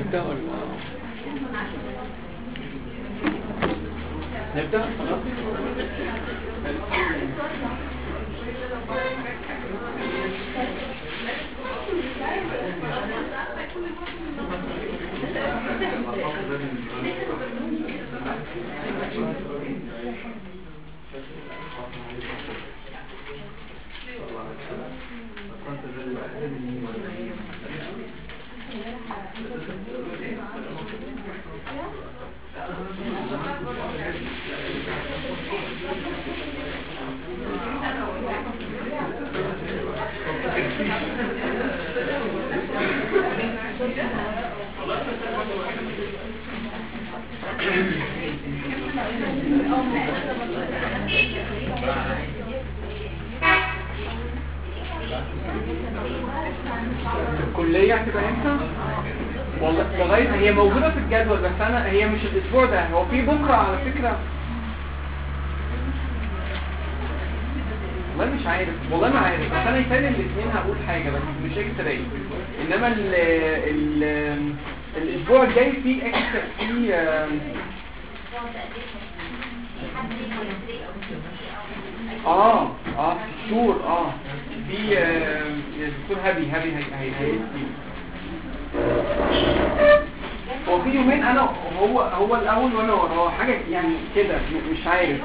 نبدأ ولا نبدأ خلاص الكلية هتبقى امتى؟ والله لغاية هي موجودة في الجدول بس انا هي مش الاسبوع ده هو في بكرة على فكرة والله مش عارف والله ما عارف بس انا يتهيألي الاثنين هقول حاجة بس مش اكس راي انما ال ال الاسبوع الجاي في اكس في آم، اه اه في شور اه في آم، الدكتور هابي هابي هي هي هي هو في يومين انا هو هو الاول وانا وراه حاجه يعني كده م- مش عارف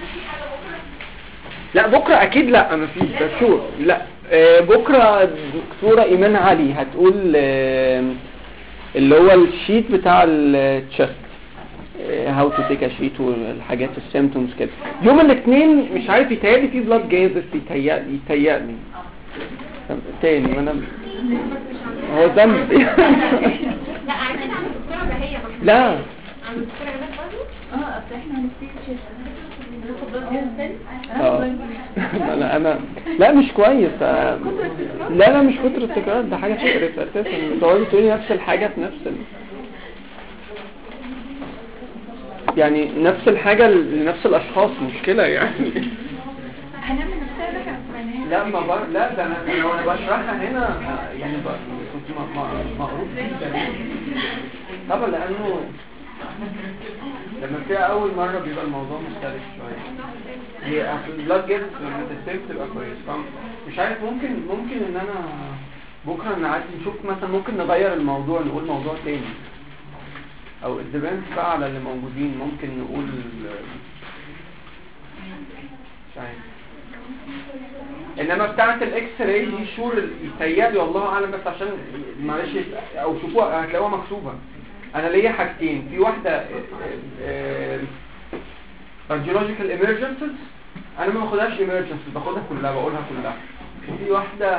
لا بكره اكيد لا مفيش ده شور لا آه، بكره دكتوره ايمان علي هتقول آه، اللي هو الشيت بتاع التشست هاو تو تيك شيت والحاجات السيمتومز كده يوم الاثنين مش عارف يتهيألي في بلاد جازس يتهيألي يتهيألي تاني ما انا هو ذنب لا عايزين عن الدكتوره بهيه بس لا عن الدكتوره عماد برضه اه اصل احنا هنبتدي تشيست ناخد بلاد جاز تاني اه لا انا لا مش كويس آه، لا لا مش كتر التكرار ده حاجه تقرف اساسا تقعدي تقولي نفس الحاجه في نفس ال... يعني نفس الحاجه لنفس الاشخاص مشكله يعني هنعمل نفسنا ده كان سمعناها لا ما بر... لا ده انا أنا وانا بشرحها هنا آه، يعني ب... كنت م- م- مقروض جدا طبعا لانه لما فيها اول مره بيبقى الموضوع مختلف شويه هي اصل البلاد جيت لما تستلم تبقى كويس فمش عارف ممكن ممكن ان انا بكره نعدي نشوف مثلا ممكن نغير الموضوع نقول موضوع تاني او الديبنس بقى على اللي موجودين ممكن نقول مش عارف انما بتاعه الاكس راي دي شور يتهيألي والله اعلم بس عشان معلش او شوفوها هتلاقوها مكتوبه انا ليا حاجتين في واحده راديولوجيكال ايمرجنسز انا ما باخدهاش ايمرجنسز باخدها كلها بقولها كلها وفي واحده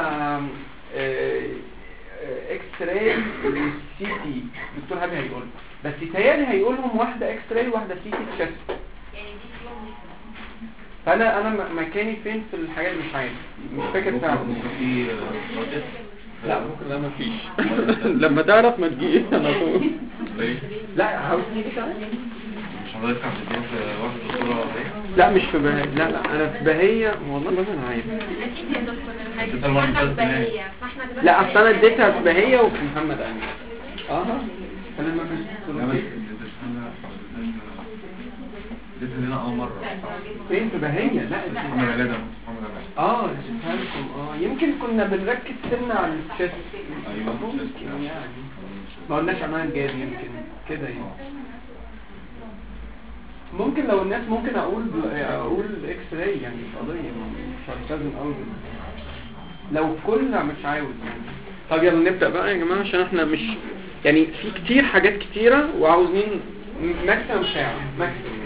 اكس راي سي تي دكتور هابي هيقول بس يتهيألي هيقولهم واحده اكس راي وواحده سي تي تشست فانا انا م- مكاني فين في الحاجات مش عارف مش فاكر فعلا في لا بكره ده مفيش لما تعرف ما تجيش انا طول ليه؟ لا عاوز تيجي تعالى مش حضرتك كان بتدين في واحد دكتورة ايه؟ لا مش في بهية لا لا انا في بهية والله ما انا عارف اكيد يا دكتور أنت المرة اللي احنا فاتت هناك. بهيه فاحنا دلوقتي لا اصل انا اديتها في بهية وفي محمد امين اه انا ما لا بس كنت اديتش لنا اديتها لنا اول مرة فين في بهية لا محمد علاء ده محمد علاء اه اديتها لكم اه يمكن كنا بنركز سنة على الشيست أيوة، ممكن الشيست. يعني ما قلناش امان جاز يمكن كده يعني ممكن لو الناس ممكن اقول اقول اكس راي يعني مش قضيه مش هلتزم قوي لو كل مش عاوز يعني طب يلا نبدا بقى يا جماعه عشان احنا مش يعني في كتير حاجات كتيره وعاوزين ماكسيمم ساعه ماكسيمم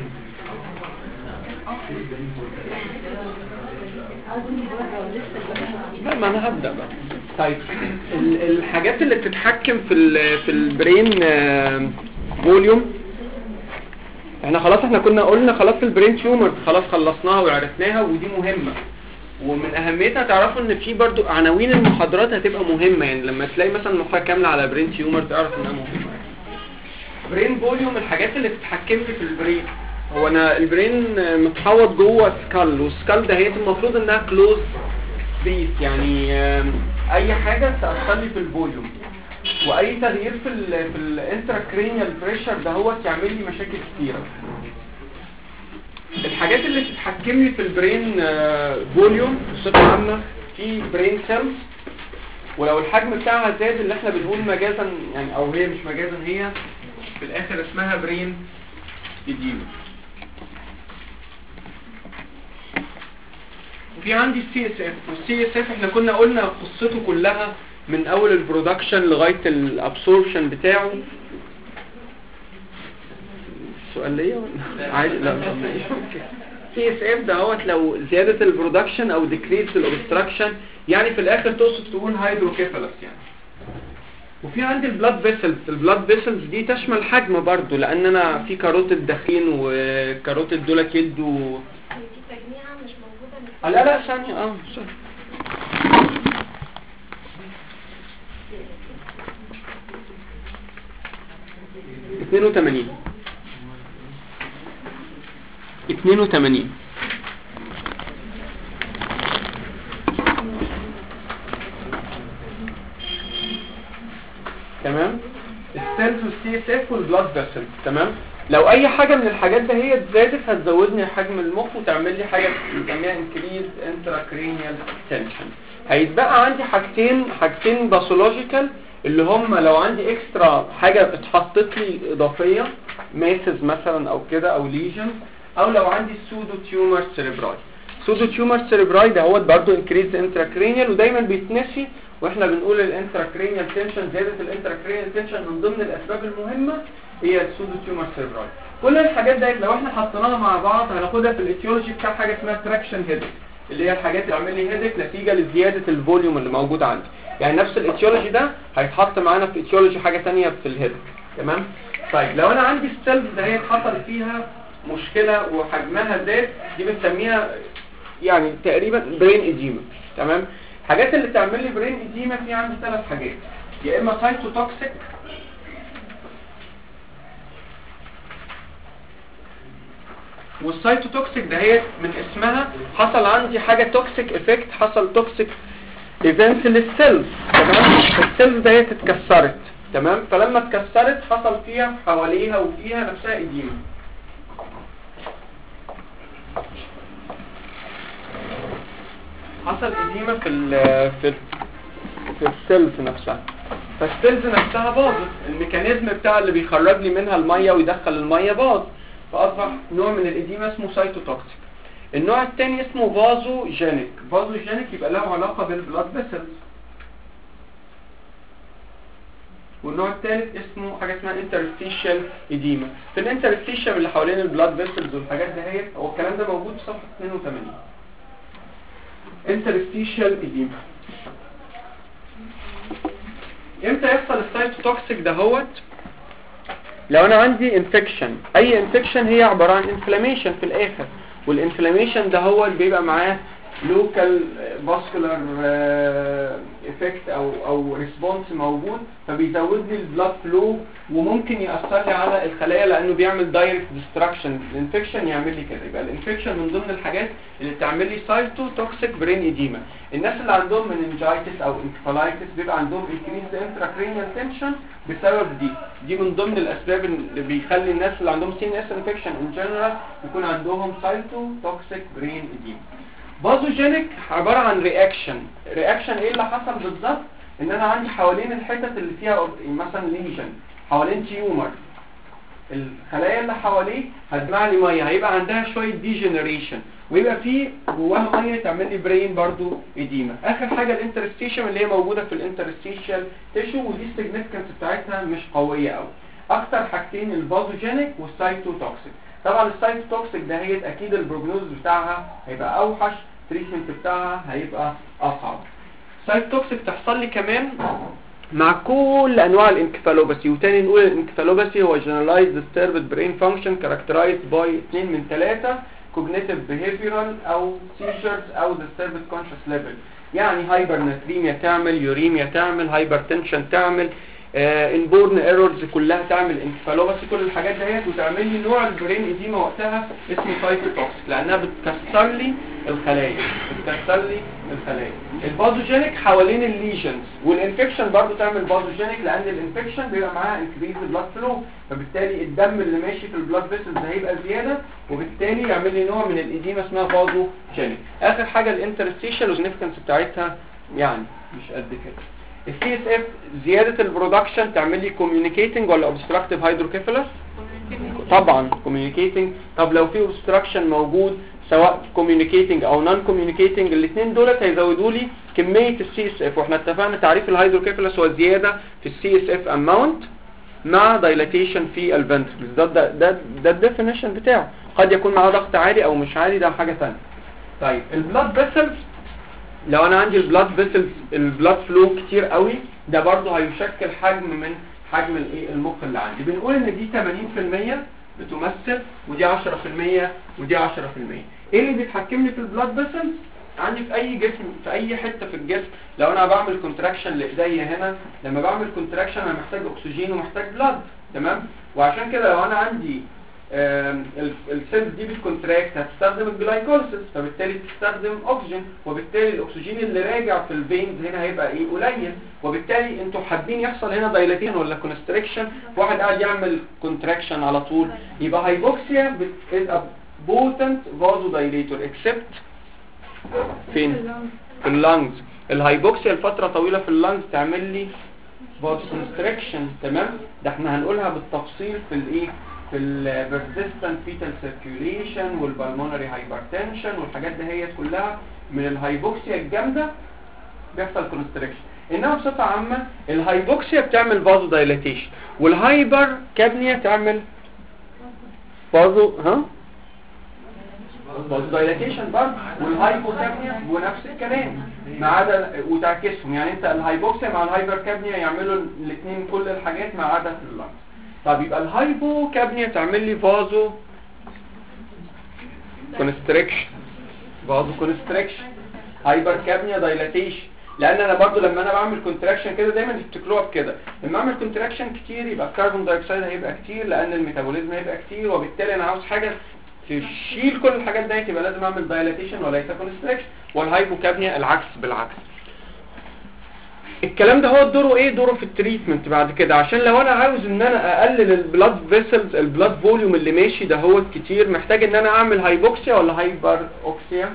لا ما انا هبدا بقى طيب ال- الحاجات اللي بتتحكم في ال في البرين آه، فوليوم احنا خلاص احنا كنا قلنا خلاص البرين تيومر خلاص خلصناها وعرفناها ودي مهمة ومن اهميتها تعرفوا ان في برضو عناوين المحاضرات هتبقى مهمة يعني لما تلاقي مثلا محاضرة كاملة على برين تيومر تعرف انها مهمة برين فوليوم الحاجات اللي بتتحكم لي في البرين هو انا البرين متحوط جوه سكال والسكال ده هي المفروض انها كلوز سبيس يعني آم، اي حاجة تأثر لي في الفوليوم واي تغيير في ال في الانتراكرينيال بريشر دهوت يعمل لي مشاكل كتيره الحاجات اللي بتتحكم لي في البرين فوليوم بصفه عامه في برين سيلز ولو الحجم بتاعها زاد اللي احنا بنقول مجازا يعني او هي مش مجازا هي في الاخر اسمها برين ايديما وفي عندي السي اس اف والسي اس اف احنا كنا قلنا قصته كلها من اول البرودكشن لغايه الابسوربشن بتاعه السؤال ليا ولا عادي لا سي اس اف دهوت لو زياده البرودكشن او ديكريز الاوبستراكشن يعني في الاخر تقصد تقول هيدروكيفالس يعني وفي عندي البلاد فيسلز البلاد فيسلز دي تشمل حجم برضو لان انا في كاروتيد دخين وكاروتيد دول يدوا هي في تجميعة مش موجودة من آه، لا لا ثانية اه ثانية. اتنين وتمانين اتنين وتمانين تمام السيلز والسي اس اف والبلاد فيسلز تمام لو اي حاجه من الحاجات ده هي زادت هتزودني حجم المخ وتعمل لي حاجه بنسميها انكريز انتراكرينيال تنشن هيتبقى عندي حاجتين حاجتين باثولوجيكال اللي هم لو عندي اكسترا حاجه اتحطت لي اضافيه ماسز مثلا او كده او ليجن او لو عندي سودو تيومر سيريبراي سودو تيومر سيريبراي ده هو برضه انكريز انتراكرينيال ودايما بيتنسي واحنا بنقول الانتراكرينيال تنشن زياده الانتراكرينيال تنشن من ضمن الاسباب المهمه هي السودو تيومر سيريبراي كل الحاجات ديت لو احنا حطيناها مع بعض هناخدها في الايتيولوجي بتاع حاجه اسمها تراكشن هيدك اللي هي الحاجات اللي عامل لي هيدك نتيجه لزياده الفوليوم اللي موجود عندي يعني نفس الايتيولوجي ده هيتحط معانا في ايتيولوجي حاجه ثانيه في الهيدك تمام طيب لو انا عندي السيلز ده هي حصل فيها مشكله وحجمها زاد دي بنسميها يعني تقريبا برين اديما تمام الحاجات اللي تعمل لي برين اديما في عندي ثلاث حاجات يا اما سايتوتوكسيك والسايتوتوكسيك ده هي من اسمها حصل عندي حاجه توكسيك افكت حصل توكسيك ايفنت للسيلز تمام السيلز ده هي اتكسرت تمام فلما اتكسرت حصل فيها حواليها وفيها نفسها اديما حصل اديمه في ال في ال في السيلز نفسها فالسيلز نفسها باظت الميكانيزم بتاع اللي بيخرج لي منها الميه ويدخل الميه باظ فاصبح نوع من الاديمه اسمه سايتوتوكسيك النوع الثاني اسمه فازوجينيك فازوجينيك يبقى له علاقه بالبلاد فيسلز والنوع الثالث اسمه حاجه اسمها انترستيشال اديما في الانترستيشال اللي حوالين البلاد فيسلز والحاجات دهيت هو الكلام ده موجود في صفحه 82 انترستيشال اديما امتى يحصل السايتوتوكسيك دهوت لو انا عندي انفكشن اي انفكشن هي عباره عن انفلاميشن في الاخر والانفلاميشن ده هو اللي بيبقى معاه لوكال فاسكولار افكت او او ريسبونس موجود فبيزود لي البلاد فلو وممكن ياثر لي على الخلايا لانه بيعمل دايركت ديستراكشن الانفكشن يعمل لي كده يبقى الانفكشن من ضمن الحاجات اللي بتعمل لي سايتو توكسيك برين ايديما الناس اللي عندهم مننجايتس او انكفالايتس بيبقى عندهم انكريز انتراكرينيال تنشن بسبب دي دي من ضمن الاسباب اللي بيخلي الناس اللي عندهم سي ان اس انفكشن ان جنرال يكون عندهم سايتو توكسيك برين ايديما باثوجينيك عبارة عن رياكشن رياكشن ايه اللي حصل بالظبط ان انا عندي حوالين الحتت اللي فيها مثلا ليجن حوالين تيومر الخلايا اللي حواليه هتجمع لي ميه هيبقى عندها شويه ديجنريشن ويبقى في جواها ميه تعمل لي برين برضو اديما اخر حاجه الانترستيشن اللي هي موجوده في الانترستيشال تيشو ودي السيجنيفيكانس بتاعتها مش قويه قوي اكتر حاجتين الباثوجينيك والسايتوتوكسيك طبعا السايتوتوكسيك ده هي اكيد البروجنوز بتاعها هيبقى اوحش التريتمنت بتاعها هيبقى اصعب السايتوتوكسيك تحصل لي كمان مع كل انواع الانكفالوباثي وتاني نقول الانكفالوباثي هو generalized disturbed brain function characterized by اثنين من ثلاثة cognitive behavioral او seizures او disturbed conscious level يعني هايبرناتريميا تعمل يوريميا تعمل هايبرتنشن تعمل انبورن ايرورز كلها تعمل انكفالوباثي كل الحاجات ديت وتعمل لي نوع البرين ايديما وقتها اسمه سايتوتوكسيك لانها بتكسر لي الخلايا بتكسر لي الخلايا الباثوجينيك حوالين الليجنز والانفكشن برضو تعمل باثوجينيك لان الانفكشن بيبقى معاها انكريز بلاد فلو فبالتالي الدم اللي ماشي في البلاد فيسلز هيبقى زياده وبالتالي يعمل لي نوع من الايديما اسمها باثوجينيك اخر حاجه الانترستيشال والسيجنيفيكانس بتاعتها يعني مش قد كده السي اس اف زياده البرودكشن تعمل لي كوميونيكيتنج ولا اوبستراكتيف هيدروكيفالس طبعا كوميونيكيتنج طب لو في اوبستراكشن موجود سواء كوميونيكيتنج او نون كوميونيكيتنج الاثنين دولت هيزودوا لي كميه السي اس اف واحنا اتفقنا تعريف الهيدروكيفالس هو زياده في السي اس اف اماونت مع دايلاتيشن في الفنتركلز ده ده ده, ده الديفينيشن بتاعه قد يكون معاه ضغط عالي او مش عالي ده حاجه ثانيه طيب البلاد فيسلز لو انا عندي البلاد فيسلز البلاد فلو كتير قوي ده برضه هيشكل حجم من حجم الايه المخ اللي عندي بنقول ان دي 80% بتمثل ودي 10% ودي 10% ايه اللي بيتحكم لي في البلاد فيسلز عندي في اي جسم في اي حته في الجسم لو انا بعمل كونتراكشن لايديا هنا لما بعمل كونتراكشن انا محتاج اكسجين ومحتاج بلاد تمام وعشان كده لو انا عندي السيلز دي بتكونتراكت هتستخدم الجلايكوليسيس فبالتالي تستخدم اكسجين وبالتالي الاكسجين اللي راجع في الفينز هنا هيبقى ايه قليل وبالتالي انتوا حابين يحصل هنا دايلاتيشن ولا كونستريكشن واحد قاعد يعمل كونتراكشن على طول يبقى هايبوكسيا is a potent vasodilator except فين في اللانجز الهايبوكسيا لفتره طويله في اللانجز تعمل لي فاسكونستريكشن تمام ده احنا هنقولها بالتفصيل في الايه في البرزيستنت فيتال سيركيوليشن والبلمونري هايبرتنشن والحاجات دي هي كلها من الهايبوكسيا الجامده بيحصل كونستريكشن انما بصفه عامه الهايبوكسيا بتعمل فازو دايلاتيشن والهايبر كابنيا تعمل فازو ها فازو دايلاتيشن برضه والهايبوكابنيا ونفس الكلام ما عدا وتعكسهم يعني انت الهايبوكسيا مع الهايبر كابنيا يعملوا الاثنين كل الحاجات ما عدا في اللنجز طب يبقى الهايبو كابنيا تعمل لي فازو كونستريكشن فازو كونستريكشن هايبر كابنيا دايلاتيشن لان انا برضو لما انا بعمل كونتراكشن كده دايما تفتكروها بكده لما اعمل كونتراكشن كتير يبقى الكربون دايوكسيد هيبقى كتير لان الميتابوليزم هيبقى كتير وبالتالي انا عاوز حاجه تشيل كل الحاجات دي يبقى لازم اعمل دايلاتيشن وليس كونستريكشن والهايبوكابنيا العكس بالعكس الكلام ده هو دوره ايه دوره في التريتمنت بعد كده عشان لو انا عاوز ان انا اقلل البلاد فيسلز البلاد فوليوم اللي ماشي ده هو كتير محتاج ان انا اعمل هايبوكسيا ولا هايبر اوكسيا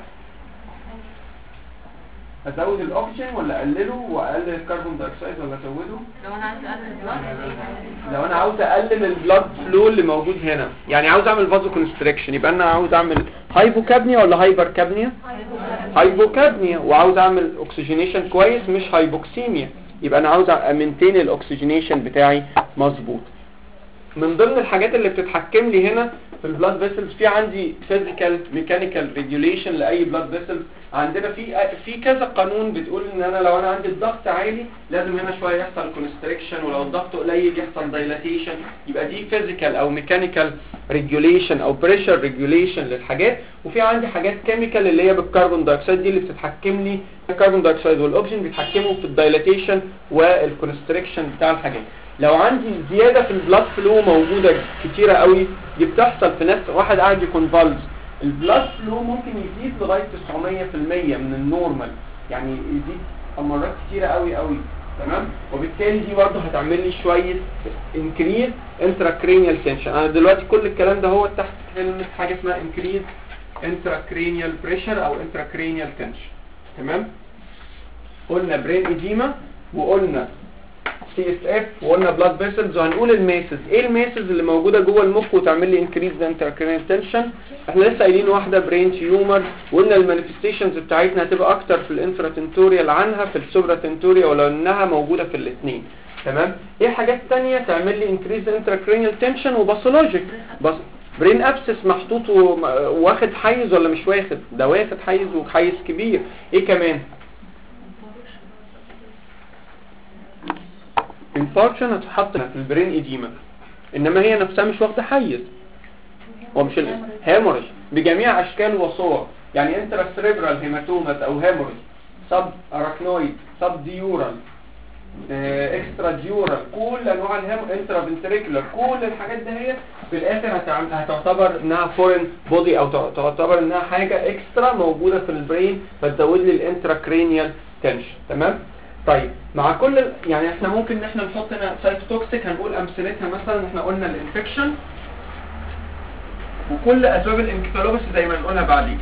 ازود الاكسجين ولا اقلله واقلل الكربون دايوكسيد ولا ازوده لو انا عايز اقلل البلاد لو انا عاوز اقلل البلاد فلو اللي موجود هنا يعني عاوز اعمل فازو كونستريكشن يبقى انا عاوز اعمل هايبوكابنيا ولا هايبر كابنيا هايبوكابنيا وعاوز اعمل اوكسجينيشن كويس مش هايبوكسيميا يبقى انا عاوز امنتين الاكسجينيشن بتاعي مظبوط من ضمن الحاجات اللي بتتحكم لي هنا في البلاد فيسلز في عندي فيزيكال ميكانيكال ريجوليشن لاي بلاد فيسلز عندنا في في كذا قانون بتقول ان انا لو انا عندي الضغط عالي لازم هنا شويه يحصل كونستريكشن ولو الضغط قليل يحصل دايلاتيشن يبقى دي فيزيكال او ميكانيكال ريجوليشن او بريشر ريجوليشن للحاجات وفي عندي حاجات كيميكال اللي هي بالكربون دايوكسيد دي اللي بتتحكم لي الكربون دايوكسيد والاكسجين بيتحكموا في الدايلاتيشن والكونستريكشن بتاع الحاجات لو عندي زيادة في البلاد فلو موجودة كتيرة قوي دي بتحصل في ناس واحد قاعد يكون فالز البلاد فلو ممكن يزيد لغاية 900% من النورمال يعني يزيد مرات كتيرة قوي قوي تمام وبالتالي دي برضه هتعمل لي شوية انكريز انتراكرينيال تنشن انا دلوقتي كل الكلام ده هو تحت كلمة حاجة اسمها انكريز انتراكرينيال بريشر او انتراكرينيال تنشن تمام قلنا برين ايديما وقلنا سي اس اف وقلنا بلاد فيسلز وهنقول الميسز ايه الميسز اللي موجوده جوه المخ وتعمل لي انكريز انتركرينال تنشن احنا لسه قايلين واحده برين تيومر وقلنا المانيفستيشنز بتاعتنا هتبقى اكتر في الانفراتنتوريال عنها في السوبراتنتوريال ولو انها موجوده في الاثنين تمام ايه حاجات تانية تعمل لي انكريز انتركرينال تنشن وباثولوجيك بس برين ابسس محطوط واخد حيز ولا مش واخد ده واخد حيز وحيز كبير ايه كمان انفاركشن هتتحط في البرين ايديما انما هي نفسها مش واخده حيز هو مش هيموريج بجميع اشكال وصور يعني انترا سريبرال هيماتومات او هيموريج سب اراكنويد سب ديورال اكسترا ديورال كل انواع الهيم انترا فنتريكولار كل الحاجات دي هي في الاخر هتعم- هتعتبر انها فورين بودي او تع- تعتبر انها حاجه اكسترا موجوده في البرين فتزود لي الانترا كرينيال تنشن تمام طيب مع كل ال- يعني احنا ممكن ان احنا نحط هنا سايتوتوكسيك هنقول امثلتها مثلا احنا قلنا الانفكشن وكل اسباب الانكفالوباثي زي ما نقولها بعدين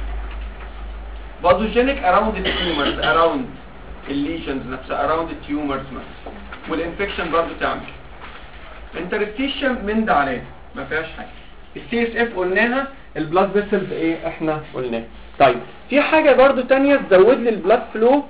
باثوجينيك اراوند التيومرز اراوند الليجنز نفسها اراوند التيومرز مثلا والانفكشن برضه تعمل انترستيشن من ده عليه ما فيهاش حاجه السي اس اف قلناها البلاد فيسلز ايه احنا قلناه طيب في حاجه برضه تانية تزود لي البلاد فلو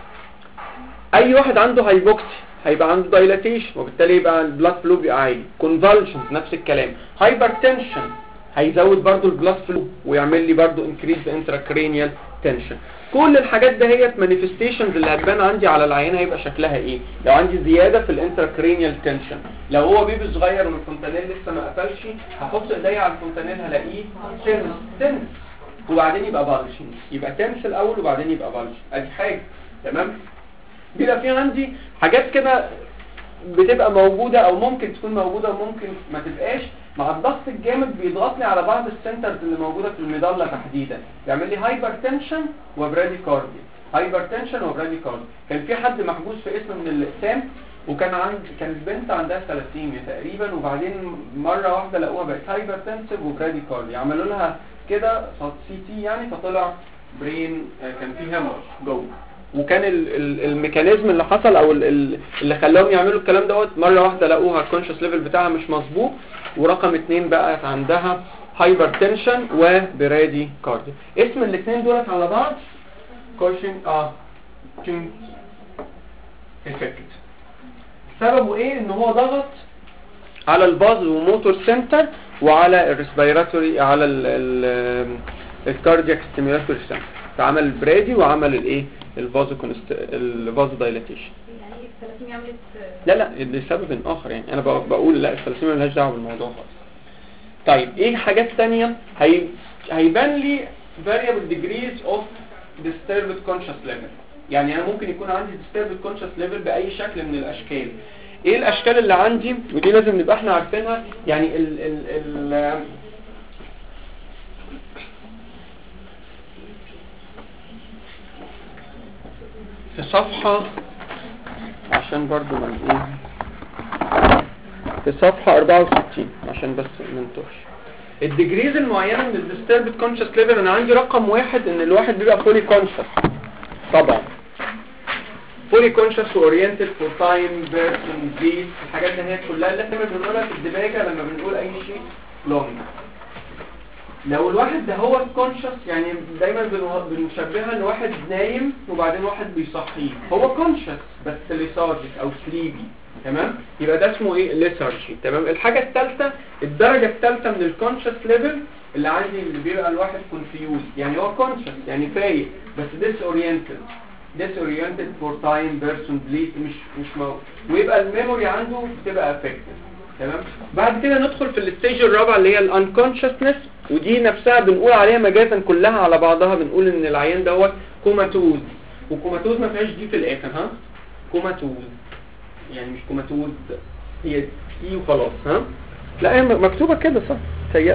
اي واحد عنده هايبوكسي هيبقى عنده دايلاتيشن وبالتالي يبقى البلاد فلو بيبقى عالي كونفالشنز نفس الكلام هايبرتنشن هيزود برضو البلاد فلو ويعمل لي برضو انكريز انتراكرينيال تنشن كل الحاجات ده هي مانيفستيشنز اللي هتبان عندي على العيان هيبقى شكلها ايه لو عندي زياده في الانتراكرينيال تنشن لو هو بيبي صغير والفونتانيل لسه ما قفلش هحط ايديا على الفونتانيل هلاقيه تنس تنس وبعدين يبقى بالشن يبقى تنس الاول وبعدين يبقى بالشن ادي حاجه تمام بيبقى في عندي حاجات كده بتبقى موجودة او ممكن تكون موجودة وممكن ما تبقاش مع الضغط الجامد بيضغط لي على بعض السنترز اللي موجودة في المظلة تحديدا يعمل لي هايبرتنشن وبراديكارديا هايبرتنشن وبراديكارديا كان في حد محبوس في اسم من الاقسام وكان عند كانت بنت عندها ثلاثيميا تقريبا وبعدين مرة واحدة لقوها بقت هايبرتنسيف وبراديكارديا عملوا لها كده سي تي يعني فطلع برين آه، كان فيه هيمورج جوه وكان ال ال الميكانيزم اللي حصل او ال ال اللي خلاهم يعملوا الكلام دوت مره واحده لقوها الكونشس ليفل بتاعها مش مظبوط ورقم اتنين بقت عندها هايبرتنشن وبرادي كارديو اسم الاثنين دولت على بعض كوشن اه تشين افكت سببه ايه ان هو ضغط على الباز وموتور سنتر وعلى الريسبيراتوري على الكاردياك ستيميولاتوري سنتر فعمل البرادي وعمل الايه الفازو كونست الفازو دايلاتيشن يعني الثلاثين عملت لا لا لسبب اخر يعني انا بق- بقول لا الثلاثيميا ملهاش دعوه بالموضوع خالص طيب ايه حاجات تانية هي... هيبان لي variable degrees of disturbed conscious level يعني انا ممكن يكون عندي disturbed conscious level باي شكل من الاشكال ايه الاشكال اللي عندي ودي لازم نبقى احنا عارفينها يعني ال ال ال في صفحة عشان برضو ما ايه في صفحة 64 عشان بس ما نتوهش الديجريز المعينة من الديستربد كونشس ليفل انا عندي رقم واحد ان الواحد بيبقى فولي كونشس طبعا فولي كونشس اورينتد فور تايم بيرسون دي الحاجات دي هي كلها اللي احنا بنقولها في الدباجة لما بنقول اي شيء لونج لو الواحد ده هو كونشس يعني دايما بنو- بنشبهها ان واحد نايم وبعدين واحد بيصحيه هو كونشس بس ليثارجيك او سليبي تمام يبقى ده اسمه ايه ليثارجي تمام الحاجه الثالثه الدرجه الثالثه من الكونشس ليفل اللي عندي اللي بيبقى الواحد كونفيوز يعني هو كونشس يعني فايق بس ديس اورينتد ديس اورينتد فور تايم بيرسون بليد مش مش مو ويبقى الميموري عنده بتبقى افكتد تمام بعد كده ندخل في الستيج الرابعه اللي هي الانكونشسنس ودي نفسها بنقول عليها مجازا كلها على بعضها بنقول ان العيان دوت كوماتوز وكوماتوز ما فيهاش دي في الاخر ها كوماتوز يعني مش كوماتوز هي دي وخلاص ها لا هي مكتوبه كده صح سيئه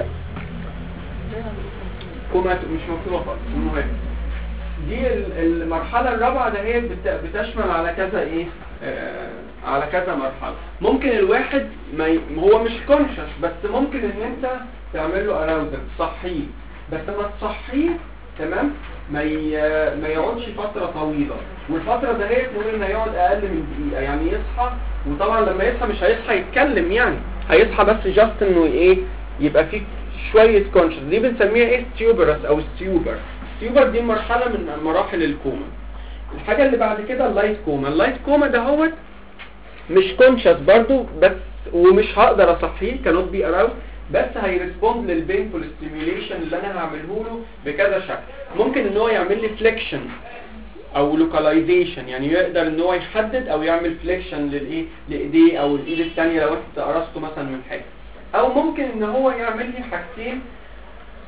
كوماتو مش مكتوبه خالص المهم دي ال- المرحلة الرابعة ده هي بت- بتشمل على كذا ايه آه على كذا مرحلة ممكن الواحد ما ي... هو مش كونشس بس ممكن ان انت تعمل له اراوزل تصحيه بس ما تصحيه تمام ما ي... ما يقعدش فترة طويلة والفترة ده هي نقول ان هيقعد اقل من دقيقة يعني يصحى وطبعا لما يصحى مش هيصحى يتكلم يعني هيصحى بس جاست انه ايه يبقى فيه شوية كونشس دي بنسميها ايه ستيوبرس او ستيوبر ستيوبر دي مرحلة من مراحل الكوما الحاجة اللي بعد كده اللايت كوما اللايت كوما ده هو مش كونشس برضو بس ومش هقدر اصحيه كانوت بي اراوند بس هيرسبوند للبينفول ستيميوليشن اللي انا هعمله له بكذا شكل ممكن ان هو يعمل لي فليكشن او لوكاليزيشن يعني يقدر ان هو يحدد او يعمل فليكشن للايه لايديه او الايد الثانيه لو انت قرصته مثلا من حاجه او ممكن ان هو يعمل لي حاجتين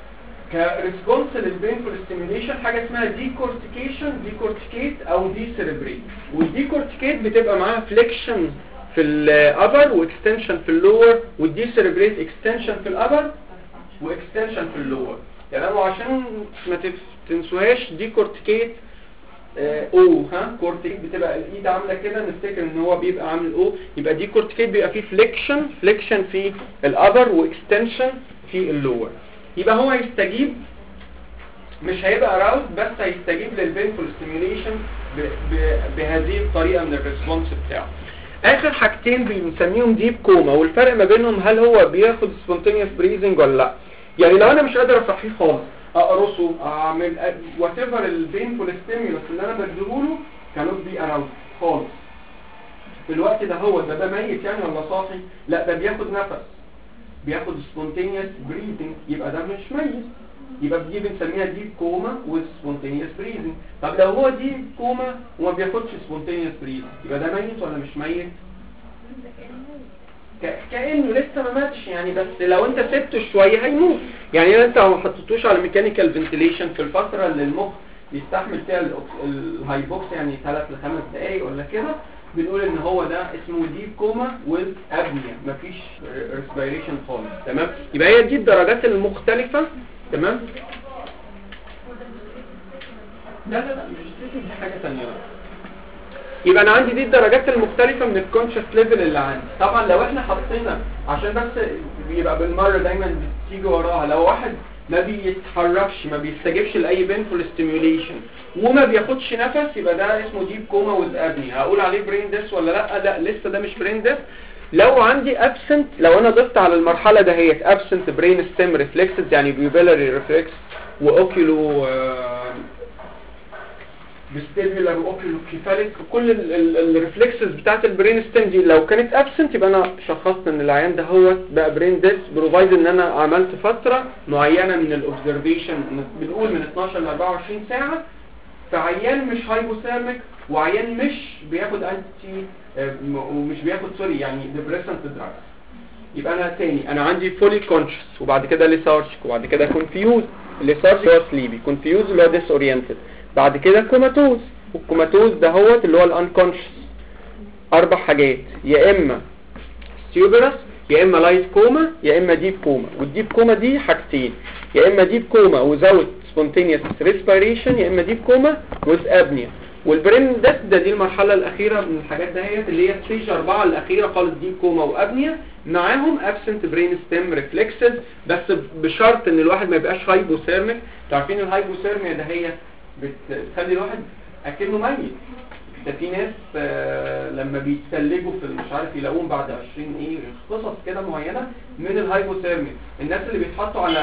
كريسبونس للبينفول ستيميوليشن حاجه اسمها ديكورتيكيشن ديكورتيكيت او دي سيربريت والديكورتيكيت بتبقى معاها فليكشن في الابر واكستنشن في اللور والدي سيربريت اكستنشن في الابر واكستنشن في اللور تمام وعشان ما تف- تنسوهاش ديكورتيكيت آه، او ها كورتيك بتبقى الايد عامله كده نفتكر ان هو بيبقى عامل او يبقى دي كورتيكيت بيبقى فيه فليكشن فليكشن في الابر واكستنشن في اللور يبقى هو هيستجيب مش هيبقى راوت بس هيستجيب للبينفول ستيميوليشن بهذه الطريقه من الريسبونس بتاعه اخر حاجتين بنسميهم ديب كوما والفرق ما بينهم هل هو بياخد سبونتينيوس بريزنج ولا لا يعني لو انا مش قادر اصحيه خالص اقرصه اعمل وات ايفر البينفول ستيمولس اللي انا بديهوله كانوت بي اراوند خالص في الوقت ده هو ده ده ميت يعني ولا صاحي لا ده بياخد نفس بياخد سبونتينيوس بريزنج يبقى ده مش ميت يبقى دي بنسميها ديب كوما وسبونتينيوس بريزنج طب لو هو ديب كوما وما بياخدش سبونتينيوس بريزنج يبقى ده ميت ولا مش ميت ك- كانه لسه ما ماتش يعني بس لو انت سبته شويه هيموت يعني انت ما حطيتوش على ميكانيكال فنتيليشن في الفتره اللي المخ بيستحمل فيها الأكس- الهايبوكس يعني 3 ل 5 دقائق ولا كده بنقول ان هو ده اسمه ديب كوما ويز ابنيا مفيش ريسبيريشن خالص تمام يبقى هي دي الدرجات المختلفه تمام لا لا لا مش دي دي حاجه ثانيه يبقى انا عندي دي الدرجات المختلفة من الكونشس ليفل اللي عندي طبعا لو احنا حطينا عشان بس يبقى بالمرة دايما بتيجي وراها لو واحد ما بيتحركش ما بيستجيبش لاي بينفول ستيميوليشن وما بياخدش نفس يبقى ده اسمه ديب كوما وذ ابني هقول عليه برين ديس ولا لا لا لسه ده مش برين ديس لو عندي ابسنت لو انا ضفت على المرحلة دهيت ابسنت برين ستيم ريفلكسز يعني بيوبيلاري ريفلكس واوكيلو فيستيبيولار واوكيلو كيفاليك كل الريفلكسز بتاعت البرين ستيم دي لو كانت ابسنت يبقى انا شخصت ان العيان ده هو بقى برين ديس بروفايد ان انا عملت فتره معينه من الاوبزرفيشن بنقول من 12 ل 24 ساعه فعيان مش هايبوثيرميك وعيان مش بياخد انتي آه، م- ومش بياخد سوري يعني ديبريسنت دراجز يبقى انا تاني انا عندي فولي كونشس وبعد كده ليثارجيك وبعد كده كونفيوز الليثارجيك هو سليبي كونفيوز اللي هو ديس اورينتد بعد كده كوماتوز والكوماتوز ده هو اللي هو الانكونشس اربع حاجات يا اما ستيوبرس يا اما لايت كوما يا اما ديب كوما والديب كوما دي حاجتين يا اما ديب كوما وزاوت سبونتينيوس ريسبيريشن يا اما ديب كوما وذ ابنيا والبرين ده ده دي المرحله الاخيره من الحاجات دهيت اللي هي ستيج 4 الاخيره خالص ديب كوما وابنيا معاهم ابسنت برين ستيم ريفلكسز بس بشرط ان الواحد ما يبقاش هايبوثيرميك انتوا عارفين الهايبوثيرميا ده هي بت- بتخلي الواحد اكنه ميت ده في ناس آه، لما بيتسلجوا في مش عارف يلاقوهم بعد 20 ايه قصص كده معينه من الهايبوثيرميا الناس اللي بيتحطوا على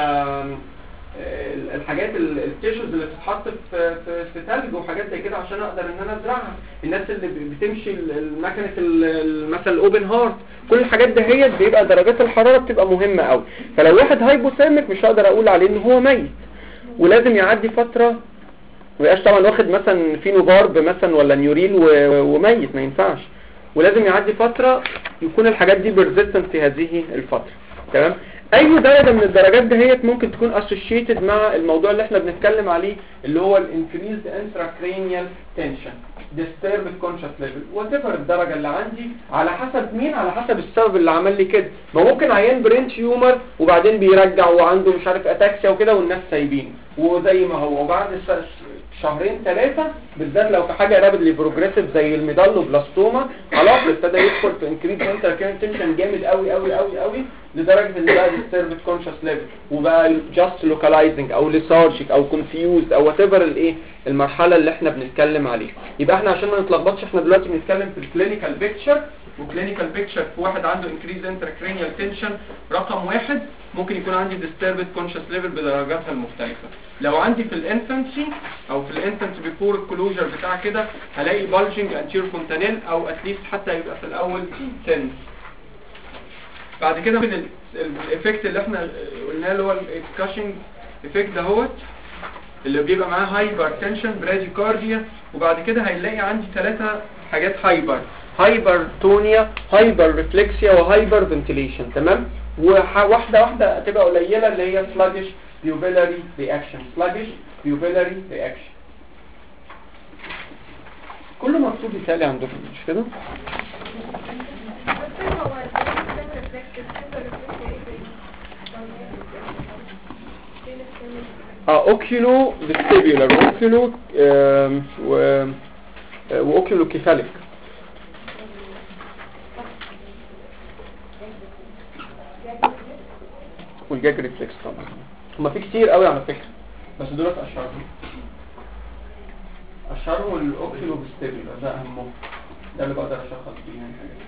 آه، الحاجات ال- التيشوز اللي بتتحط في في في ثلج وحاجات زي كده عشان اقدر ان انا ازرعها الناس اللي ب- بتمشي ال- المكنه ال- ال- مثلا الاوبن هارت كل الحاجات دهيت بيبقى درجات الحراره بتبقى مهمه قوي فلو واحد هايبوثيرميك مش هقدر اقول عليه ان هو ميت ولازم يعدي فتره ما يبقاش طبعا واخد مثلا فينوبارب مثلا ولا نيوريل و- وميت ما ينفعش ولازم يعدي فترة يكون الحاجات دي بيرزيستنت في هذه الفترة تمام اي درجة من الدرجات دهيت ممكن تكون اسوشيتد مع الموضوع اللي احنا بنتكلم عليه اللي هو الانكريزد intracranial tension disturbed conscious level whatever الدرجة اللي عندي على حسب مين على حسب السبب اللي عمل لي كده ما ممكن عيان برين تيومر وبعدين بيرجع وعنده مش عارف اتاكسيا وكده والناس سايبينه وزي ما هو وبعد س- شهرين ثلاثة بالذات لو في حاجة رابدلي بروجريسيف زي الميدالو بلاستوما خلاص ابتدى يدخل في انكريز انتر تنشن جامد قوي قوي قوي قوي لدرجة ان بقى ديستربت كونشس ليفل وبقى جاست لوكالايزنج او ليثارجيك او كونفيوزد او وات ايفر الايه المرحلة اللي احنا بنتكلم عليها يبقى احنا عشان ما نتلخبطش احنا دلوقتي بنتكلم في الكلينيكال بيكتشر وكلينيكال بيكتشر في واحد عنده انكريز انتركرينيال تنشن رقم واحد ممكن يكون عندي disturbed conscious level بدرجاتها المختلفة لو عندي في الانفانسي او في الانفانت بيفور الكلوجر بتاع كده هلاقي bulging anterior fontanelle او اتليست حتى يبقى في الاول تنس بعد كده من الايفكت اللي احنا قلناه اللي هو الكاشنج ايفكت دهوت اللي بيبقى معاه هايبر تنشن براديكارديا وبعد كده هنلاقي عندي ثلاثة حاجات هايبر هايبر تونيا هايبر ريفلكسيا وهايبر فنتيليشن تمام وواحدة واحدة تبقى قليلة اللي هي سلاجش pupillary reaction sluggish pupillary reaction كله مكتوب يتهيألي عندكم مش كده؟ بس هو البرين ريفلكس السوبر ريفلكس ايه زي اه اوكيولو فيستيبيولار اوكيولو آم، و واوكيولو كيفاليك والجاج ريفلكس طبعا هما في كتير قوي على فكره بس دولت اشهرهم اشهرهم الاوكيولو فيستيبيولار ده اهمهم ده اللي بقدر اشخص بيه يعني حاجات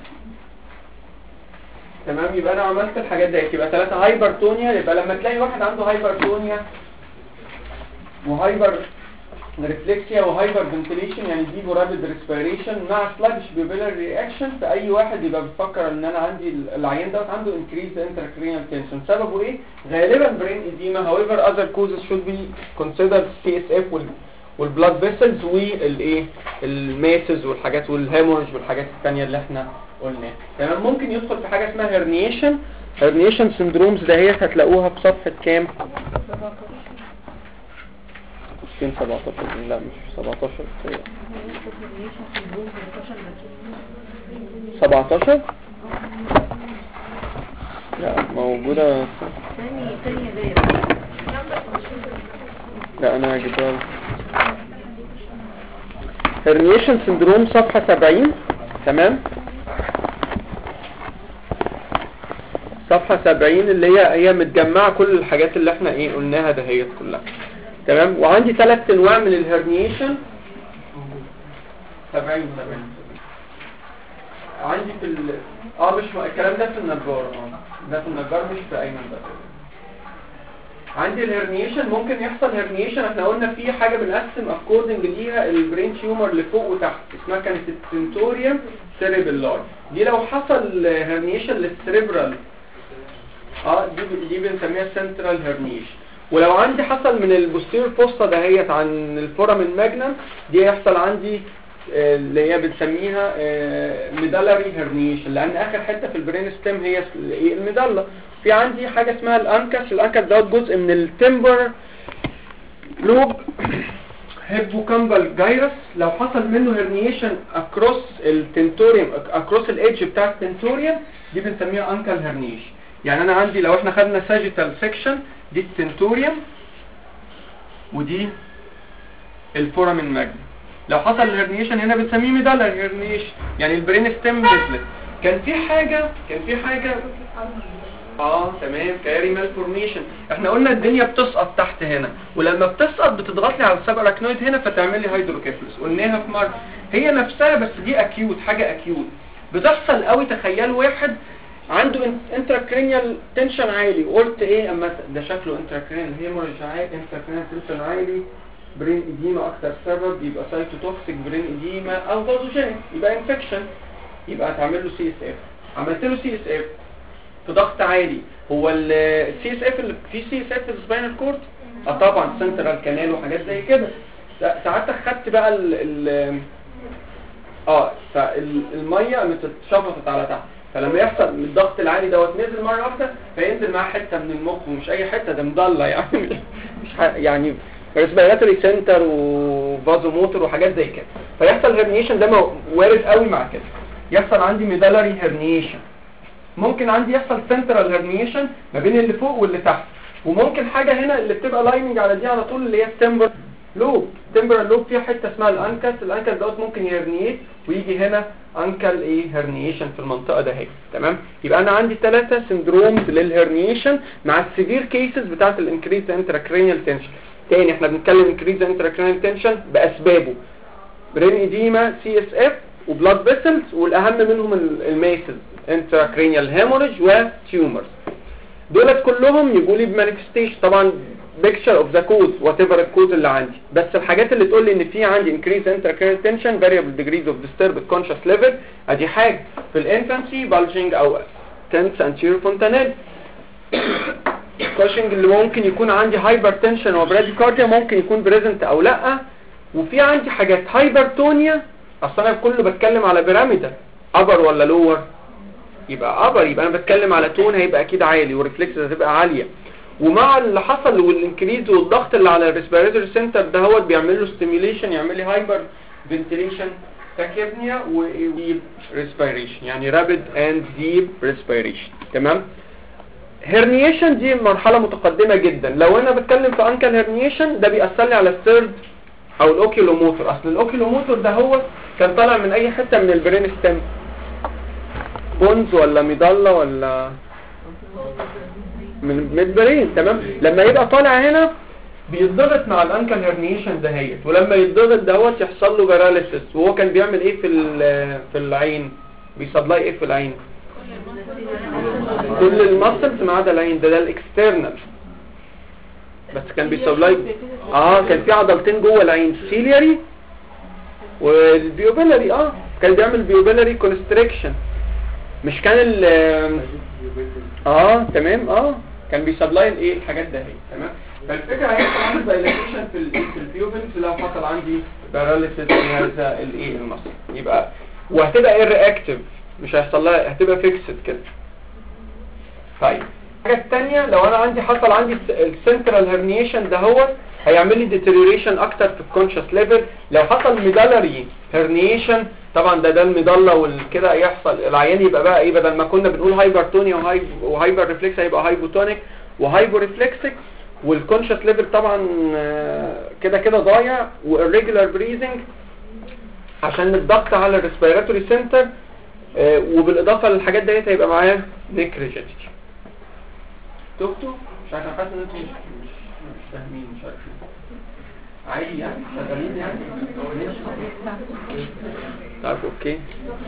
تمام يبقى انا عملت الحاجات ديت يبقى ثلاثة هايبرتونيا يبقى لما تلاقي واحد عنده هايبرتونيا وهايبر ريفلكسيا وهايبر فنتيليشن يعني ديب ورابيد ريسبيريشن مع سلاجش بيبيلر رياكشن في اي واحد يبقى بيفكر ان انا عندي العيان دوت عنده انكريز انتراكرينال تنشن سببه ايه غالبا برين اديما however other causes should be considered CSF وال والبلاد فيسلز والايه الماسز والحاجات والهيمورج والحاجات الثانيه اللي احنا قلناها تمام ممكن يدخل في حاجه اسمها هرنيشن هرنيشن سندرومز دهيت هتلاقوها في صفحه كام فين 17 لا مش 17 هي 17 لا موجودة تاني تاني يدايا لا انا هجيبها لك. هرنيشن سندروم صفحة 70 تمام صفحة 70 اللي هي هي متجمعة كل الحاجات اللي احنا ايه قلناها دهيت كلها تمام وعندي ثلاث انواع من الهرنيشن 70 70 عندي في ال... اه مش م... الكلام ده في النجار اه ده في النجار مش في ايمن بس عندي الهرنيشن ممكن يحصل هرنيشن احنا قلنا في حاجة بنقسم اكوردنج ليها البرين تيومر لفوق وتحت اسمها كانت السنتوريوم سيريبلار دي لو حصل هرنيشن للسريبرال اه دي دي بنسميها سنترال هرنيشن ولو عندي حصل من البوستير فوسطا دهيت عن الفورم الماجنم دي يحصل عندي آه، اللي هي بنسميها ميدالاري هرنيشن لان اخر حته في البرين ستيم هي ال- إيه؟ الميدالا في عندي حاجه اسمها الانكس الانكس دوت جزء من التمبر لوب هيبوكامبال جايرس لو حصل منه هرنيشن اكروس التنتوريوم اكروس الايدج بتاع التنتوريوم دي بنسميها انكل هرنيشن يعني انا عندي لو احنا خدنا ساجيتال سيكشن دي التنتوريوم ودي الفورامين ماجنم لو حصل الهرنيشن هنا بنسميه ميدالر هرنيشن يعني البرين ستيم نزلت كان في حاجة كان في حاجة اه تمام كاري مالفورميشن احنا قلنا الدنيا بتسقط تحت هنا ولما بتسقط بتضغط لي على السباراكنويد هنا فتعمل لي هيدروكيفلس قلناها في مرة هي نفسها بس دي اكيوت حاجة اكيوت بتحصل قوي تخيل واحد عنده انتراكرينيال تنشن عالي قلت ايه اما ده شكله انتراكرينيال هيموريج عالي انتراكرينيال تنشن عالي برين اديما اكتر سبب يبقى سايتوتوكسيك برين اديما او فازوجينيك يبقى انفكشن يبقى هتعمل له سي اس اف عملت له سي اس اف في ضغط عالي هو السي اس اف اللي في سي اس اف في السباينال كورد اه طبعا سنترال كانال وحاجات زي كده لا، ساعتك خدت بقى ال ال اه فالميه قامت اتشفطت على تحت فلما يحصل الضغط العالي دوت نزل مره واحده فينزل معاه حته من المخ ومش اي حته ده مضله يعني مش ح- يعني ريسبيراتوري سنتر وفازو موتور وحاجات زي كده فيحصل هرنيشن ده مو- وارد قوي مع كده يحصل عندي ميدالري هرنيشن ممكن عندي يحصل سنترال هرنيشن ما بين اللي فوق واللي تحت وممكن حاجة هنا اللي بتبقى لايننج على دي على طول اللي هي التمبر لوب التمبر لوب فيها حتة اسمها الانكس الانكس دوت ممكن يهرنيت ويجي هنا انكل ايه هرنيشن في المنطقة ده هي تمام يبقى انا عندي ثلاثة سندرومز للهرنيشن مع السيفير كيسز بتاعت الانكريز انتراكرينيال تنشن تاني احنا بنتكلم انكريز انتراكرينيال تنشن باسبابه برين ايديما سي اس اف وبلاد فيسلز والاهم منهم ال- الميسز انتراكرينيال هيموريج وتيومرز دولت كلهم يجوا لي بمانيفستيشن طبعا بيكتشر اوف ذا كوز وات ايفر الكوز اللي عندي بس الحاجات اللي تقول لي ان في عندي انكريز انتراكرينيال تنشن فاريبل ديجريز اوف ديستربد كونشس ليفل ادي حاجه في الانفانسي بالجنج او تنس انتيريور فونتانيل كوشنج اللي ممكن يكون عندي هايبر تنشن وبراديكارديا ممكن يكون بريزنت او لا وفي عندي حاجات هايبرتونيا اصل انا كله بتكلم على بيراميدال ابر ولا لور يبقى ابر يبقى انا بتكلم على تون هيبقى اكيد عالي وريفلكس هتبقى عاليه ومع اللي حصل والانكريز والضغط اللي على الريسبيراتوري سنتر ده هو بيعمل له ستيميوليشن يعمل لي هايبر فنتيليشن تاكيبنيا وديب ريسبيريشن يعني رابيد اند ديب ريسبيريشن تمام هرنيشن دي مرحلة متقدمة جدا لو انا بتكلم في انكل هرنيشن ده بيأثر لي على الثيرد او الاوكيلوموتور اصل الاوكيلوموتور ده هو كان طالع من اي حتة من البرين ستيم بونز ولا ميدالا ولا من من البرين تمام لما يبقى طالع هنا بيتضغط مع الانكل هرنيشن دهيت ولما يتضغط دهوت يحصل له باراليسيس وهو كان بيعمل ايه في ال- في العين بيصدلاي ايه في العين كل المسلز ما عدا العين ده ده الاكسترنال بس كان بيسبلاي اه كان في عضلتين جوه العين سيلياري والبيوبيلاري اه كان بيعمل بيوبيلاري كونستريكشن مش كان ال اه تمام اه كان بيسبلاي الايه الحاجات ده هي تمام فالفكره هيحصل عندي دايلاتيشن في ال في البيوبلز لو حصل عندي باراليسيس في هذا الايه المصل يبقى وهتبقى ايه رياكتيف مش هيحصل لها هتبقى فيكسد كده طيب الحاجه الثانيه لو انا عندي حصل عندي السنترال هرنيشن ده هو هيعمل لي ديتيريوريشن اكتر في الكونشس ليفل لو حصل ميدالري هرنيشن طبعا ده ده الميدالا والكده يحصل العيان يبقى بقى ايه بدل ما كنا بنقول هايبرتونيا وهاي وهايبر ريفلكس هيبقى هايبوتونيك وهايبو ريفلكسك والكونشس ليفل طبعا آه، كده كده ضايع والريجولار بريزنج عشان الضغط على الريسبيراتوري سنتر وبالاضافه للحاجات ديت هيبقى معاه نيك ريجيديتي دكتور مش عارف أنا حاسس ان انتوا مش مش مش فاهمين مش عارفين عادي يعني شغالين يعني طيب اوكي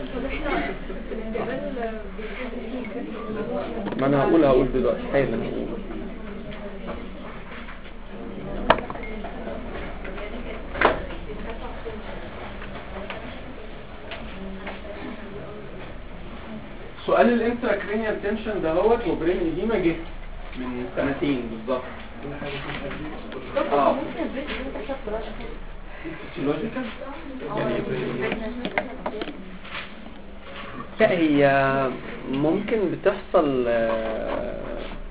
ما انا هقول هقول دلوقتي حالا هقول سؤال الانتراكرينيال تنشن ده هو وبرين ايديما جه من سنتين بالظبط اه فيسيولوجيكال يعني إيه؟ لا هي ممكن بتحصل آه،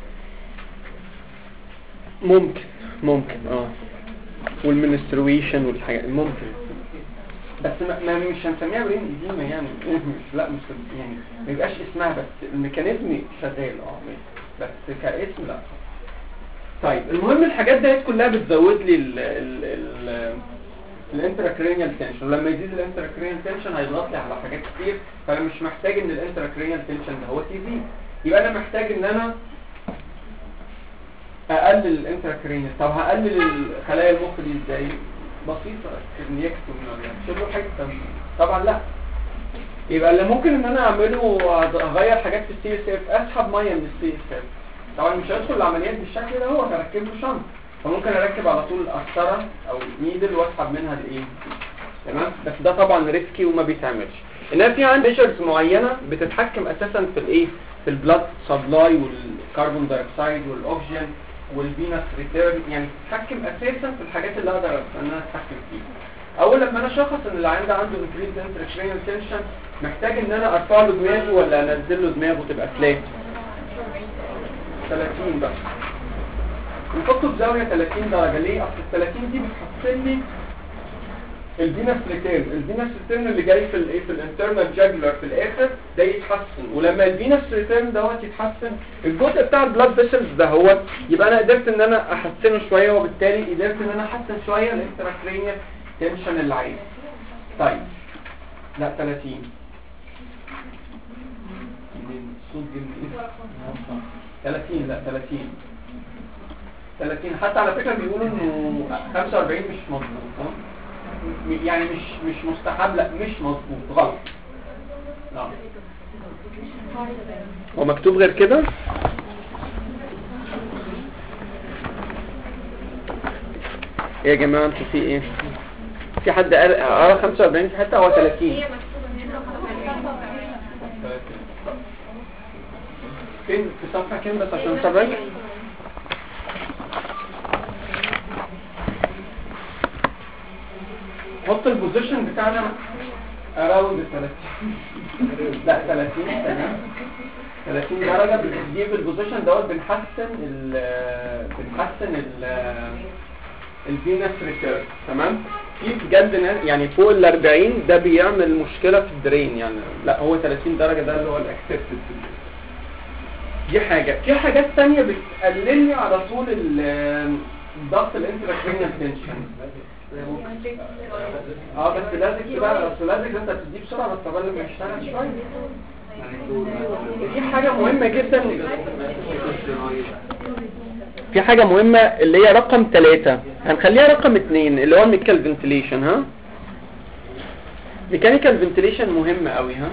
ممكن ممكن اه والمنسترويشن والحاجات ممكن بس ما ما- مش هنسميها برين ايديما يعني مش لا مش يعني ما يبقاش اسمها بس الميكانيزم شغال اه بس كاسم لا طيب المهم الحاجات ديت كلها بتزود لي ال ال ال الانتراكرينيال تنشن ولما يزيد الانتراكرينيال تنشن هيضغط لي على حاجات كتير فانا مش محتاج ان الانتراكرينيال تنشن ده هو يزيد يبقى انا محتاج ان انا اقلل الانتراكرينيال طب هقلل خلايا المخ دي ازاي بسيطه كرنيكتومي ولا شيلوا حته طبعا لا يبقى اللي ممكن ان انا اعمله اغير حاجات في السي اس اف اسحب ميه من السي اس اف طبعا مش هدخل العمليات بالشكل ده هو هركب له شنط فممكن اركب على طول قسطره او نيدل واسحب منها الايه تمام بس ده طبعا ريسكي وما بيتعملش انها في عندي ميجرز معينه بتتحكم اساسا في الايه في البلاد سبلاي والكربون دايوكسيد والاكسجين والفينس ريتيرن يعني بتتحكم اساسا في الحاجات اللي اقدر ان انا اتحكم فيها اول لما انا شخص ان العيان ده عنده انكريز انتركرينال تنشن محتاج ان انا ارفع له دماغه ولا انزل له دماغه تبقى فلات 30 بس نحطه بزاويه 30 درجه ليه اصل ال 30 دي بتحسن لي الفينس ريتيرن الفينس ريتيرن اللي جاي في الايه في الانترنال جاجولار في الاخر ده يتحسن ولما الفينس ريتيرن دوت يتحسن الجزء بتاع البلاد فيسلز ده هو يبقى انا قدرت ان انا احسنه شويه وبالتالي قدرت ان انا احسن شويه الانتراكرينيال تنشن اللي عايز طيب لا 30 منين؟ الصوت جه منين؟ 30 لا 30 30 حتى على فكرة بيقولوا انه 45 مش مظبوط ها؟ م- يعني مش مش مستحب لا مش مظبوط غلط اه هو مكتوب غير كده ايه يا جماعة انتوا في ايه في حد قال اه 45 في حتة هو 30 هي مكتوبة هنا فين في صفحة كام بس عشان نتابعك حط البوزيشن بتاعنا اراوند 30 لا 30 تمام 30 درجة بتجيب البوزيشن دوت بنحسن ال بنحسن ال الفينس ريتيرن تمام في بجد ناس يعني فوق ال 40 ده بيعمل مشكلة في الدرين يعني لا هو 30 درجة ده اللي هو الاكسبتد دي حاجة في حاجات تانية بتقلل لي على طول ال- الضغط الانتراكرينيال تنشن اه بس لازم بقى بس لازم انت بتديه بسرعة بس قبل ما يشتغل شوية في حاجة مهمة جدا في حاجة مهمة اللي هي رقم ثلاثة هنخليها رقم اتنين اللي هو الميكانيكال فنتليشن ها ميكانيكال فنتليشن مهم قوي ها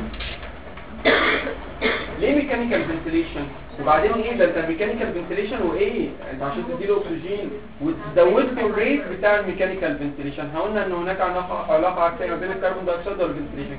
ليه ميكانيكال فنتليشن وبعدين ايه ده انت ميكانيكال فنتليشن وايه انت عشان تديله اكسجين وتزود له الريت بتاع الميكانيكال فنتليشن قلنا ان هناك علاقه علاقه عكسيه ما بين الكربون دايوكسيد والفنتليشن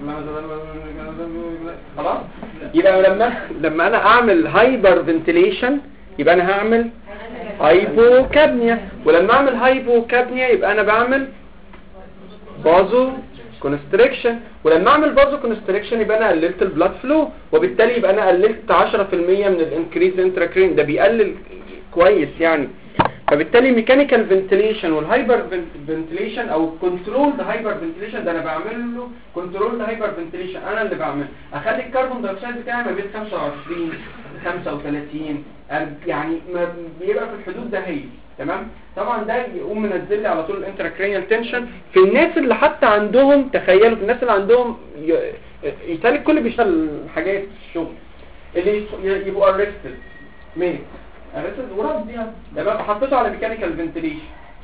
خلاص يبقى لما لما انا اعمل هايبر فنتليشن يبقى انا هعمل هايبوكابنيا ولما اعمل هايبوكابنيا يبقى انا بعمل بازو كونستريكشن ولما اعمل بازو كونستريكشن يبقى انا قللت البلاد فلو وبالتالي يبقى انا قللت 10% من الانكريز انتراكرين ده بيقلل كويس يعني فبالتالي ميكانيكال فنتليشن والهايبر فنتليشن او كنترول ده هايبر فنتليشن ده انا بعمل له كنترول ده هايبر فنتليشن انا اللي بعمله اخلي الكربون دايوكسيد بتاعي ما بين 25 35 أرب- يعني ما بيبقى في الحدود ده هي تمام طبعا ده يقوم منزل لي على طول الانتراكرينيال تنشن في الناس اللي حتى عندهم تخيلوا في الناس اللي عندهم ي- يتهيألي الكل بيشتغل حاجات الشغل اللي يص- يبقوا ارستد ميت ارستد ورد يعني ده بقى حطيته على ميكانيكال فنتليشن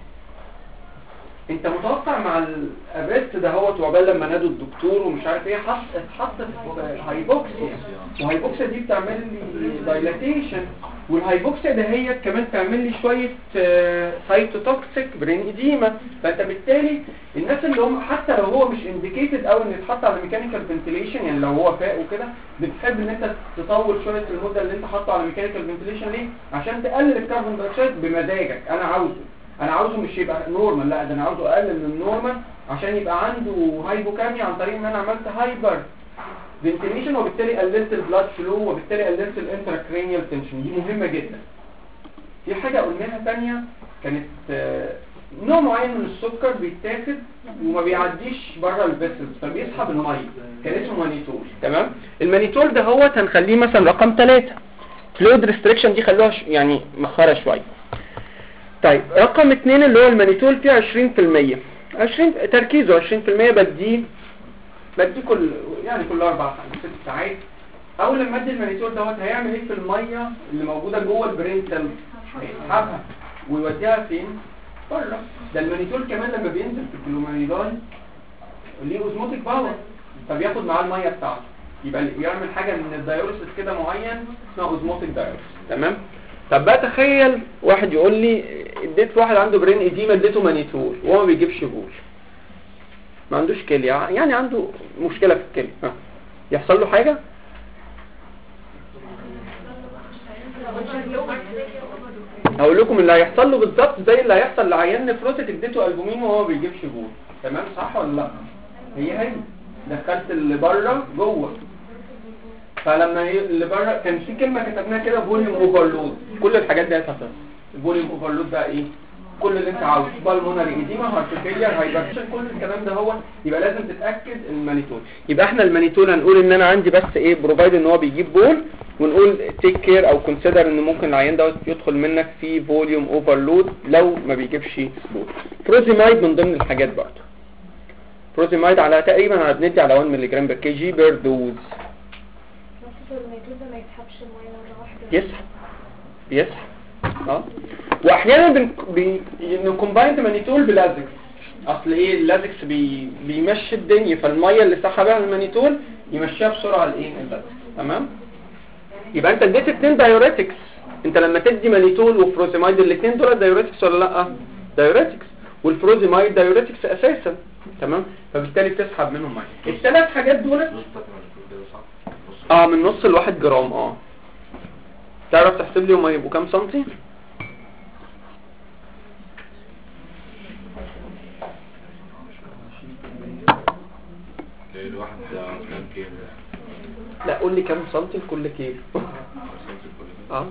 انت متوقع مع الارست ده هو وعقبال لما نادوا الدكتور ومش عارف ايه حط اتحط في هايبوكسيا وهايبوكسيا دي بتعمل لي دايلاتيشن والهايبوكسيا ده هي كمان تعمل لي شويه سايتوتوكسيك برين ايديما فانت بالتالي الناس اللي هم حتى لو هو مش انديكيتد او ان يتحط على ميكانيكال فنتليشن يعني لو هو فاق وكده بتحب ان انت تطول شويه المده اللي انت حاطه على ميكانيكال فنتليشن ليه عشان تقلل الكربون دايوكسيد بمزاجك انا عاوزه انا عاوزه مش يبقى نورمال لا ده انا عاوزه اقلل من النورمال عشان يبقى عنده هايبوكاميا عن طريق ان انا عملت هايبر فنتليشن وبالتالي قللت البلاد فلو وبالتالي قللت الانتراكرينيال تنشن دي مهمة جدا في حاجة قلناها تانية كانت آه، نوع معين من السكر بيتاخد وما بيعديش بره الفيسلز فبيسحب الميه كان اسمه مانيتول تمام المانيتول ده هو هنخليه مثلا رقم ثلاثة فلويد ريستريكشن دي خلوها ش- يعني مخرة شوية طيب رقم اتنين اللي هو المانيتول فيه 20% 20 تركيزه 20% بديه بديه كل يعني كل اربع خمس ست ساعات اول لما ادي المانيتول دوت هيعمل ايه في الميه اللي موجوده جوه البرين سيل هيسحبها ويوديها فين بره ده المانيتول كمان لما بينزل في الكلومانيدال ليه اوزموتيك باور فبياخد معاه الميه بتاعته يبقى اللي بيعمل حاجه من الدايوريسيس كده معين اسمها اوزموتيك دايوريسيس تمام طب بقى تخيل واحد يقول لي اديت واحد عنده برين ايديما اديته مانيتول وهو ما بيجيبش بول ما عندوش كليه يعني عنده مشكله في الكليه ها. يحصل له حاجه هقول لكم اللي هيحصل له بالظبط زي اللي هيحصل لعيان نفروتك اديته البومين وهو ما بيجيبش بول تمام صح ولا لا هي هي دخلت اللي بره جوه فلما ي- اللي بره كان في كلمه كتبناها كده فوليوم اوفرلود كل الحاجات دي هتحصل الفوليوم اوفرلود بقى ايه كل اللي انت عاوزه بالمونري ايديما هارت فيلير هايبرتنشن كل الكلام ده هو يبقى لازم تتاكد المانيتول يبقى احنا المانيتول هنقول ان انا عندي بس ايه بروفايد ان هو بيجيب بول ونقول تيك كير او كونسيدر ان ممكن العيان دوت يدخل منك في فوليوم اوفرلود لو ما بيجيبش بول فروزيمايد من ضمن الحاجات برضه فروزيمايد على تقريبا على بندي على 1 مللي جرام بر كي جي بير دوز الميتود ده ما يسحبش الميه مره واحده يسحب بيسحب اه واحيانا بن بي كومبايند مانيتول بلازكس اصل ايه اللازكس بي بيمشي الدنيا فالميه اللي سحبها المانيتول يمشيها بسرعه الايه اللازكس تمام يبقى انت اديت اتنين دايوريتكس انت لما تدي مانيتول وفروزيمايد الاثنين دول دايوريتكس ولا لا دايوريتكس والفروزيمايد دايوريتكس اساسا تمام فبالتالي بتسحب منهم ميه الثلاث حاجات دول اه من نص لواحد جرام اه تعرف تحسب لي هما يبقوا كام سنتي الواحد قول لي كام سنتي لكل كيلو اه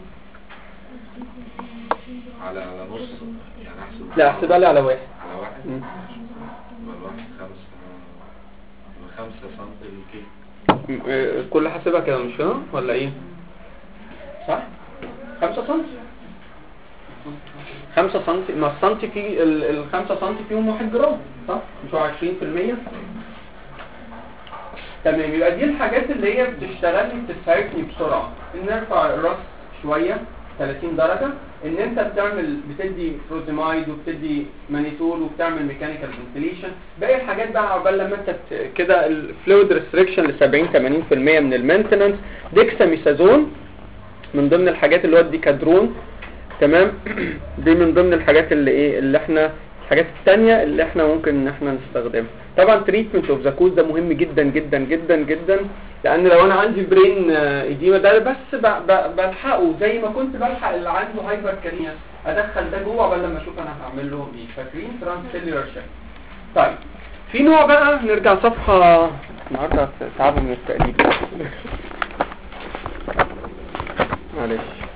على على نص يعني احسب لا احسبها لي على واحد على واحد مم. يبقى الواحد خمسة يبقى خمسة سنتي للكيلو م- آه، كل حاسبها كده مش كده ولا ايه صح خمسة سنتي خمسة سنتي ما السنتي فيه ال- الخمسة سنتي فيهم واحد جرام صح مش هو عشرين في المية تمام يبقى دي الحاجات اللي هي بتشتغل لي بتساعدني بسرعة ان ارفع الراس شوية 30 درجة ان انت بتعمل بتدي فروزيمايد وبتدي مانيتول وبتعمل ميكانيكال فنتيليشن باقي الحاجات بقى عقبال لما انت ت- كده الفلويد ريستريكشن ل 70 80% من المينتننس ديكساميثازون من ضمن الحاجات اللي هو الديكادرون تمام دي من ضمن الحاجات اللي ايه اللي احنا الحاجات التانية اللي احنا ممكن ان احنا نستخدمها طبعا تريتمنت اوف ذا كوز ده مهم جدا جدا جدا جدا لان لو انا عندي برين اديما ده بس ب- ب- بلحقه زي ما كنت بلحق اللي عنده هايبر كاريا ادخل ده جوه قبل لما اشوف انا هعمل له ايه فاكرين ترانسيلولار شيك طيب في نوع بقى نرجع صفحة النهارده تعبوا من التقليد معلش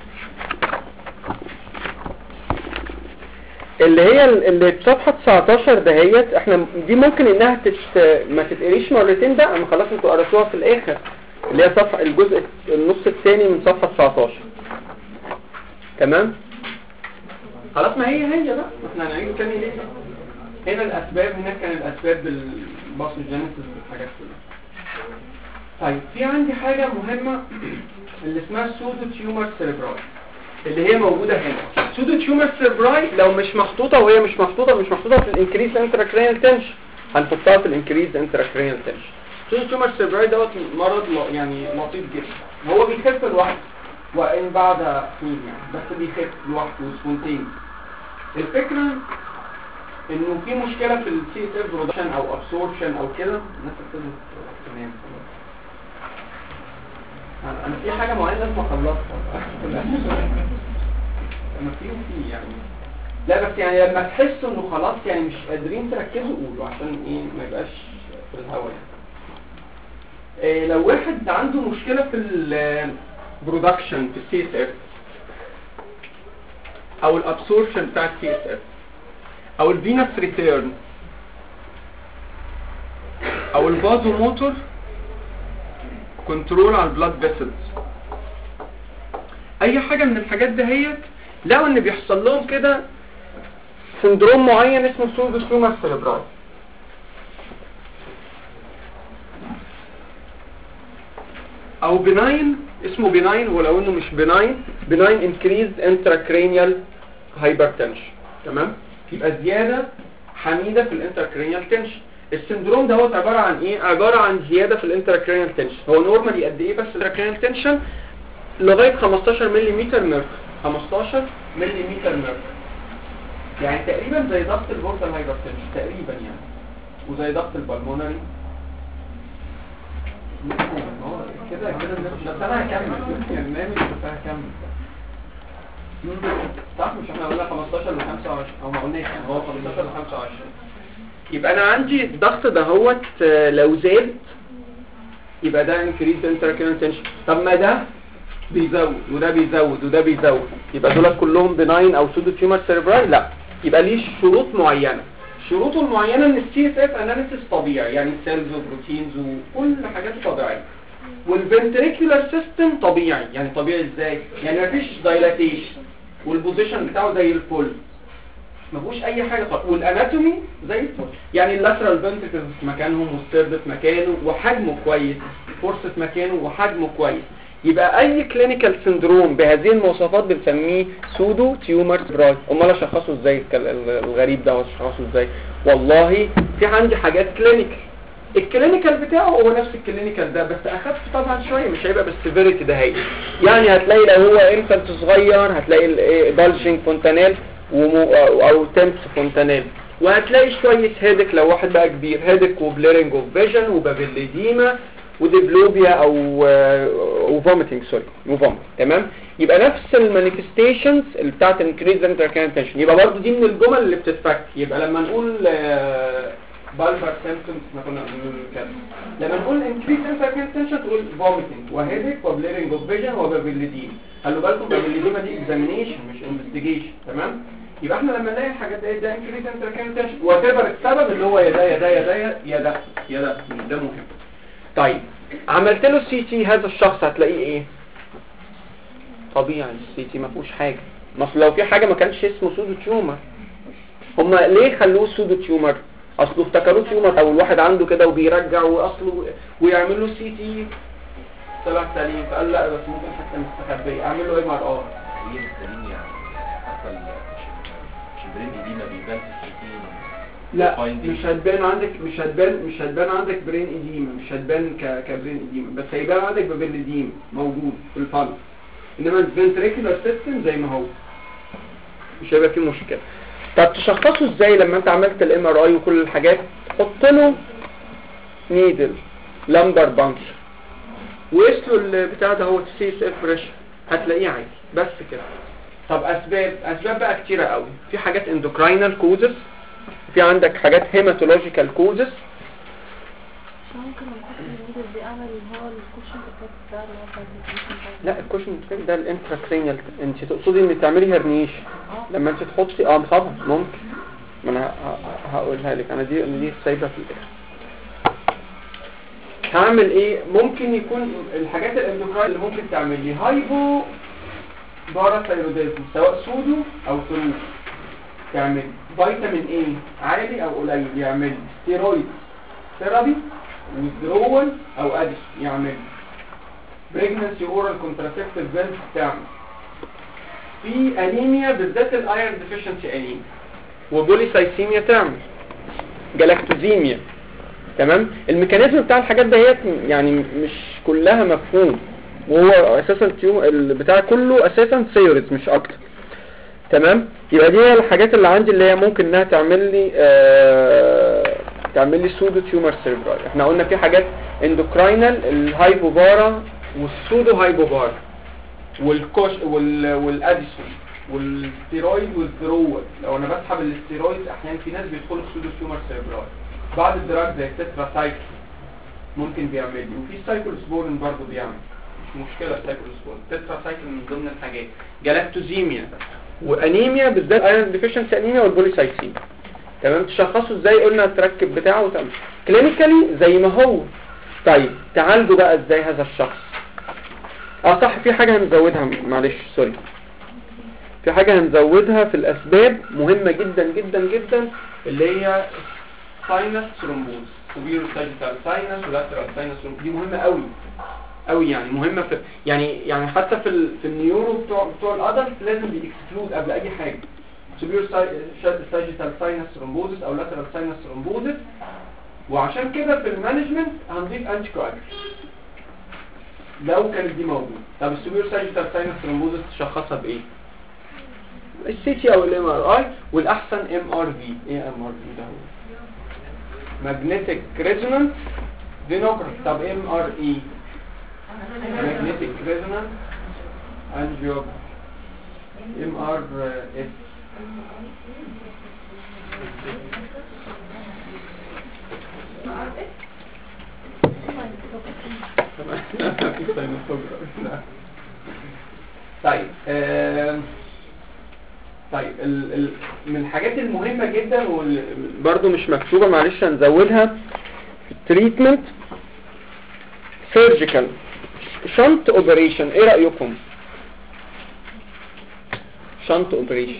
اللي هي ال- اللي في صفحة 19 دهيت احنا دي ممكن انها تت... ما تتقريش مرتين بقى ما خلاص انتوا قريتوها في الاخر اللي هي صفحة الجزء النص الثاني من صفحة 19 تمام خلاص ما هي هي بقى احنا هنعيد تاني ليه هنا الاسباب هناك كان الاسباب بالباثوجينيسيس والحاجات كلها طيب في عندي حاجة مهمة اللي اسمها سودو تيومر سيربراي اللي هي موجودة هنا سودو تيومر سيربراي لو مش محطوطة وهي مش محطوطة مش محطوطة في الانكريز انتراكرينال تنشن هنحطها في الانكريز انتراكرينال تنشن سودو تيومر سيربراي دوت مرض ل- يعني لطيف جدا هو بيخف لوحده وان بعد حين يعني بس بيخف لوحده سبونتين الفكرة انه في مشكلة في السي اس اف برودكشن او ابسوربشن او كده الناس بتبتدي تنام انا أنا في حاجة معينة لازم اخلصها انا في وفي يعني لا بس يعني لما تحسوا انه خلاص يعني مش قادرين تركزوا قولوا عشان ايه ما يبقاش في الهوا يعني إيه لو واحد عنده مشكلة في البرودكشن في السي اس اف او الابسوربشن بتاع السي اس اف او الفينس ريتيرن او الفازو موتور كنترول على البلاد فيسلز اي حاجة من الحاجات دهيت لو ان بيحصل لهم كده سندروم معين اسمه سودو سلومر سيربراي او بناين اسمه بناين ولو انه مش بناين بناين انكريز انتراكرينيال هايبرتنشن تمام يبقى زيادة حميدة في الانتراكرينيال تنشن السندروم دوت عبارة عن ايه عبارة عن زيادة في الانتراكرينيال تنشن هو نورمالي قد ايه بس الانتراكرينيال تنشن لغاية 15 ملم ميركوري 15 ملم ميركوري يعني تقريبا زي ضغط البورتال هايبرتنشن تقريبا يعني وزي ضغط البلمونري هو كده كده بس انا هكمل يعني نامي بس هكمل صح مش احنا قلنا 15 ل 25 او ما قلناش يعني هو 15 ل 25 يبقى انا عندي الضغط دهوت آه، لو زاد يبقى ده انكريز انتراكينال تنشن طب ما ده بيزود وده بيزود وده بيزود يبقى دول كلهم بناين او سودو تيومر سيربراي لا يبقى ليه شروط معينه شروطه المعينه ان السي اس اف اناليسيس طبيعي يعني سيلز وبروتينز وكل حاجاته طبيعيه والفنتريكولار سيستم طبيعي يعني طبيعي ازاي يعني مفيش دايلاتيشن والبوزيشن بتاعه زي الفل ما فيهوش اي حاجه خالص والاناتومي زي الفل يعني اللاترال فنتركلز في مكانهم والستيرد في مكانه وحجمه كويس فورس في مكانه وحجمه كويس يبقى اي كلينيكال سندروم بهذه المواصفات بنسميه سودو تيومر براي امال اشخصه ازاي الكل- الغريب ده اشخصه ازاي والله في عندي حاجات كلينيكال الكلينيكال بتاعه هو نفس الكلينيكال ده بس اخف طبعا شويه مش هيبقى بالسيفيريتي ده هي يعني هتلاقي لو هو انفانت صغير هتلاقي بالجنج فونتانيل ومو او تمس فونتانيل وهتلاقي شويه هيدك لو واحد بقى كبير هيدك وبليرنج اوف فيجن وبابيليديما وديبلوبيا او وفوميتنج سوري وفوميت تمام يبقى نفس المانيفستيشنز اللي بتاعت الانكريز انتراكان تنشن يبقى برضو دي من الجمل اللي بتتفك يبقى لما نقول بالبر سيمبتومز احنا كنا بنقول كده لما نقول انكريس انتركين تنشن تقول فوميتنج وهيدك وبليرنج اوف فيجن وبابيليدين خلوا بالكم بابيليديما دي اكزامينيشن مش انفستيجيشن تمام يبقى احنا لما نلاقي الحاجات دي ده انكريس انتركين تنشن وات ايفر السبب اللي هو يا ده يا ده يا ده يا ده يا ده ده مهم طيب عملت له سي تي هذا الشخص هتلاقيه ايه طبيعي السي تي ما فيهوش حاجه ما أصل لو في حاجه ما كانش اسمه سودو تيومر هما ليه خلوه سودو تيومر اصله افتكروه تيومر او الواحد عنده كده وبيرجع واصله ويعمل له سي تي طلع سليم فقال لا بس ممكن حتى مستخبيه اعمل له ام ار ار هي السليم يعني حتى ال- مش البرين دي ما بيبان في السيتين لا finding. مش هتبان عندك مش هتبان مش هتبان عندك برين اديما مش هتبان ك كبرين اديما بس هيبان عندك بابيل اديما موجود في الفالس انما الفنتريكولار سيستم زي ما هو مش هيبقى فيه مشكله طب تشخصه ازاي لما انت عملت الام ار اي وكل الحاجات حط له نيدل لامبر بانكشر وقيس له البتاع ده هو سي اس اف بريشر هتلاقيه عادي بس كده طب اسباب اسباب بقى كتيره قوي في حاجات اندوكراينال كوزز في عندك حاجات هيماتولوجيكال كوزز ممكن لما احط النيدل دي اعمل اللي هو الكوشن افكت بتاع اللي هو بتاع الكوشن لا الكوشن ده الانتراكرينيال انت تقصدي ان تعملي هرنيش لما انت تحطي اه طبعا ممكن ما انا ه- ه- هقولها لك انا دي دي سايبها في الاخر هعمل ايه ممكن يكون الحاجات الاندوكراين اللي ممكن تعمل لي هايبو باراثايروديزم سواء سودو او ثلوث تعمل فيتامين ايه عالي او قليل يعمل ستيرويد ثيرابي وذرول او ادش يعمل بريجنسي اورال كونتراسيبتيف بيلز تعمل في انيميا بالذات الايرون ديفيشنسي انيميا وبوليسايسيميا تعمل جلاكتوزيميا تمام الميكانيزم بتاع الحاجات دهيت يعني مش كلها مفهوم وهو اساسا تيوم البتاع كله اساسا سيوريز مش اكتر تمام يبقى دي هي الحاجات اللي عندي اللي هي ممكن انها تعمل لي آه تعمل لي سودو تيومر سيربرال احنا قلنا في حاجات اندوكراينال الهايبوبارا والسودو هايبوبارا والكوش وال والاديسون والستيرويد والثرول لو انا بسحب الاستيرويد احيانا في ناس بيدخلوا السودو تيومر سيربرال بعض الدراج زي التتراسايكل ممكن بيعمل لي وفي سايكلوسبورين برضه بيعمل مش مشكله السايكلوسبورين التتراسايكل من ضمن الحاجات جلاكتوزيميا وانيميا بالذات ايرون ديفيشنسي انيميا والبوليسايسيميا تمام تشخصه ازاي قلنا التركب بتاعه وتمام كلينيكالي زي ما هو طيب تعالجه بقى ازاي هذا الشخص اه صح في حاجة هنزودها معلش سوري في حاجة هنزودها في الاسباب مهمة جدا جدا جدا اللي هي ساينس ثرومبوز سوبيرو ساجيتال ساينس ولاترال ساينس ثرومبوز دي مهمة قوي قوي يعني مهمة في يعني يعني حتى في ال... في النيورو بتوع بتوع الادلت لازم بيكسكلود قبل اي حاجة سوبيرو ساجيتال ساينس ثرومبوزس او لاترال ساينس ثرومبوزس وعشان كده في المانجمنت هنضيف انتي كواجل لو كانت دي موجوده طب السوبيرو ساجيتال ساينس ثرومبوزس تشخصها بايه السي تي او الام ار اي والاحسن ام ار في ايه ام ار في ده هو ماجنتيك ريزونانس فينوجراف طب ام ار اي ماجنتيك ريزونانس انجيوجراف ام ار اس في ساينوسوجراف طيب آم، طيب ال ال من الحاجات المهمة جدا وبرضو مش مكتوبة معلش هنزودها في التريتمنت سيرجيكال شنت اوبريشن ايه رأيكم شنت اوبريشن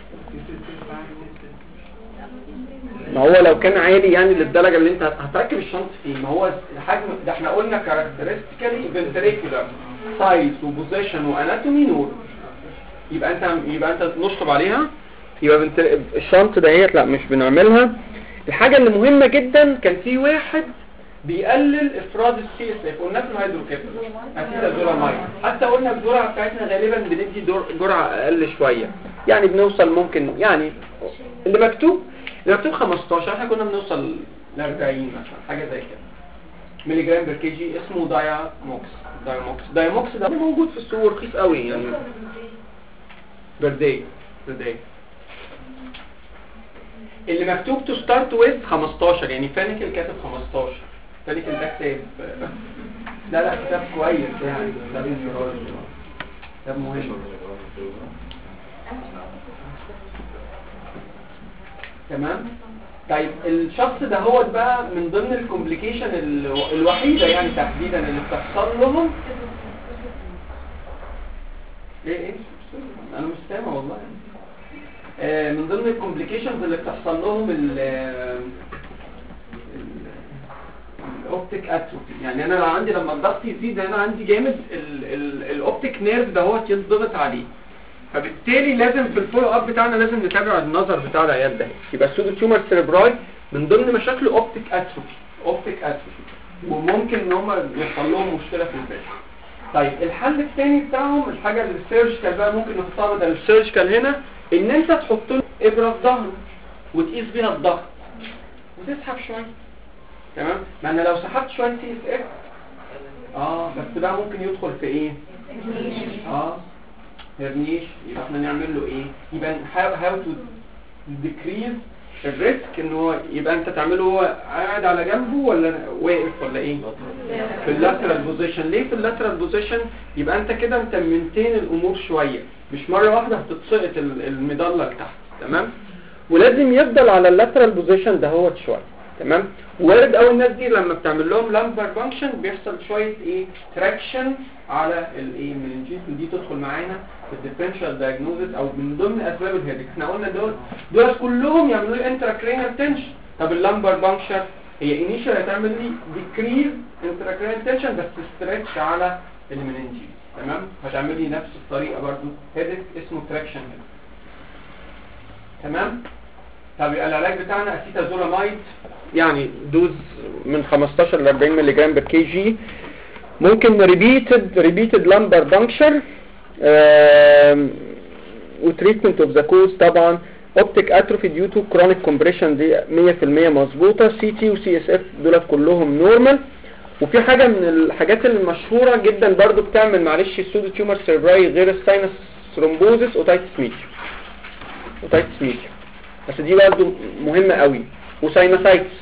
ما هو لو كان عالي يعني للدرجة اللي انت هتركب الشنط فيه ما هو الحجم ده احنا قلنا كاركترستيكالي فنتريكولار سايز وبوزيشن واناتومي نور يبقى انت يبقى انت نشطب عليها يبقى بنت... الشنط دهيت لا مش بنعملها الحاجة اللي مهمة جدا كان في واحد بيقلل افراز السي اس اف قلنا في الهيدروكيفالس اسيتازولامايد حتى قلنا الجرعه بتاعتنا غالبا بندي دور- جرعه اقل شويه يعني بنوصل ممكن يعني اللي مكتوب اللي مكتوب 15 احنا كنا بنوصل ل 40 مثلا حاجه زي كده ملي جرام بير كي جي اسمه داياموكس داياموكس داياموكس ده موجود في السوق رخيص قوي يعني بير داي بير داي اللي مكتوب تو ستارت ويز 15 يعني فانيكل كاتب 15 فانيكل ده كتاب لا لا كتاب كويس يعني كتاب انفراد كتاب مهم تمام طيب الشخص ده هو بقى من ضمن الكومبليكيشن ال- الوحيده يعني تحديدا اللي بتحصل لهم ايه ايه انا مش سامع والله آه، من ضمن الكومبليكيشنز اللي بتحصل لهم ال الاوبتيك اتروفي يعني انا لو عندي لما الضغط يزيد انا عندي جامد الاوبتيك نيرف ده هو يتضغط عليه فبالتالي لازم في الفولو اب بتاعنا لازم نتابع النظر بتاع العيال ده يبقى السودو تيومر سيربراي من ضمن مشاكله اوبتيك اتروفي اوبتيك اتروفي وممكن ان هم يحصل لهم مشكله في الفيجن طيب الحل الثاني بتاعهم الحاجه اللي السيرجيكال بقى ممكن نحطها بدل السيرجيكال هنا ان انت تحط له ابره في ظهره وتقيس بيها الضغط وتسحب شويه تمام ما انا لو سحبت شويه سي اس اف اه بس بقى ممكن يدخل في ايه اه هرنيش يبقى احنا نعمل له ايه يبقى هاو تو ديكريز الريسك ان هو يبقى انت تعمله هو قاعد على جنبه ولا واقف ولا ايه في اللاترال بوزيشن ليه في اللاترال بوزيشن يبقى انت كده انت منتين الامور شويه مش مره واحده هتتسقط ال- المظله لتحت تمام ولازم يفضل على اللاترال بوزيشن ده هو شويه تمام وارد قوي الناس دي لما بتعمل لهم لامبر فانكشن بيحصل شويه ايه تراكشن على الايه المننجيت ودي تدخل معانا في الديفرنشال دايجنوزس او من ضمن اسباب الهيدك احنا قلنا دول دول كلهم يعملوا لي انتراكرينال تنشن طب اللامبر بانكشر هي انيشال هتعمل لي ديكريز انتراكرينال تنشن بس ستريتش على المننجيت تمام هتعمل لي نفس الطريقه برضو هيدك اسمه تراكشن هيدك تمام طب يبقى العلاج بتاعنا اسيتازولامايد يعني دوز من 15 ل 40 مللي جرام بر كي جي ممكن ريبيتد ريبيتد لامبر بانكشر وتريتمنت اوف ذا كوز طبعا اوبتيك اتروفي ديو تو كرونيك كومبريشن دي 100% مظبوطه سي تي وسي اس اف دول كلهم نورمال وفي حاجه من الحاجات المشهوره جدا برضو بتعمل معلش السودو تيومر سيربراي غير الساينس ثرومبوزس اوتايتس ميديا اوتايتس ميديا بس دي برضو مهمه قوي وساينوسايتس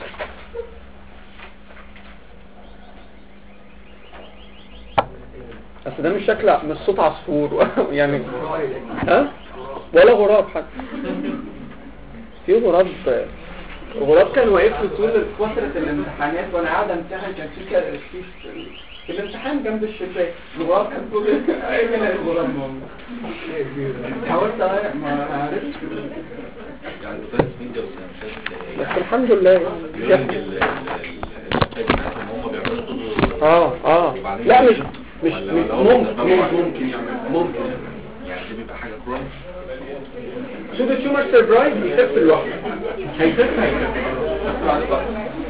اصل ده مش شكل مش صوت عصفور يعني ها ولا غراب حتى في غراب غراب كان واقف لي طول فترة الامتحانات وانا قاعد امتحن كان في كده في في الامتحان جنب الشباك الغراب كان طول اي من الغراب مهم حاولت أ- ما عرفتش يعني بتاعت ميديا وسنشات بس الحمد لله بيقول لك ال- ال- ال- النتائج بتاعتهم هم بيعملوا طول اه اه لا مش مش ولا- مش- ولا هو ممكن بيتبع ممكن عليه؟ ممكن يعمل ممكن يعني دي بيبقى حاجة كرونيك سودو تيومر سيربرايز يخف لوحده هيخف هيخف بس بعد فترة.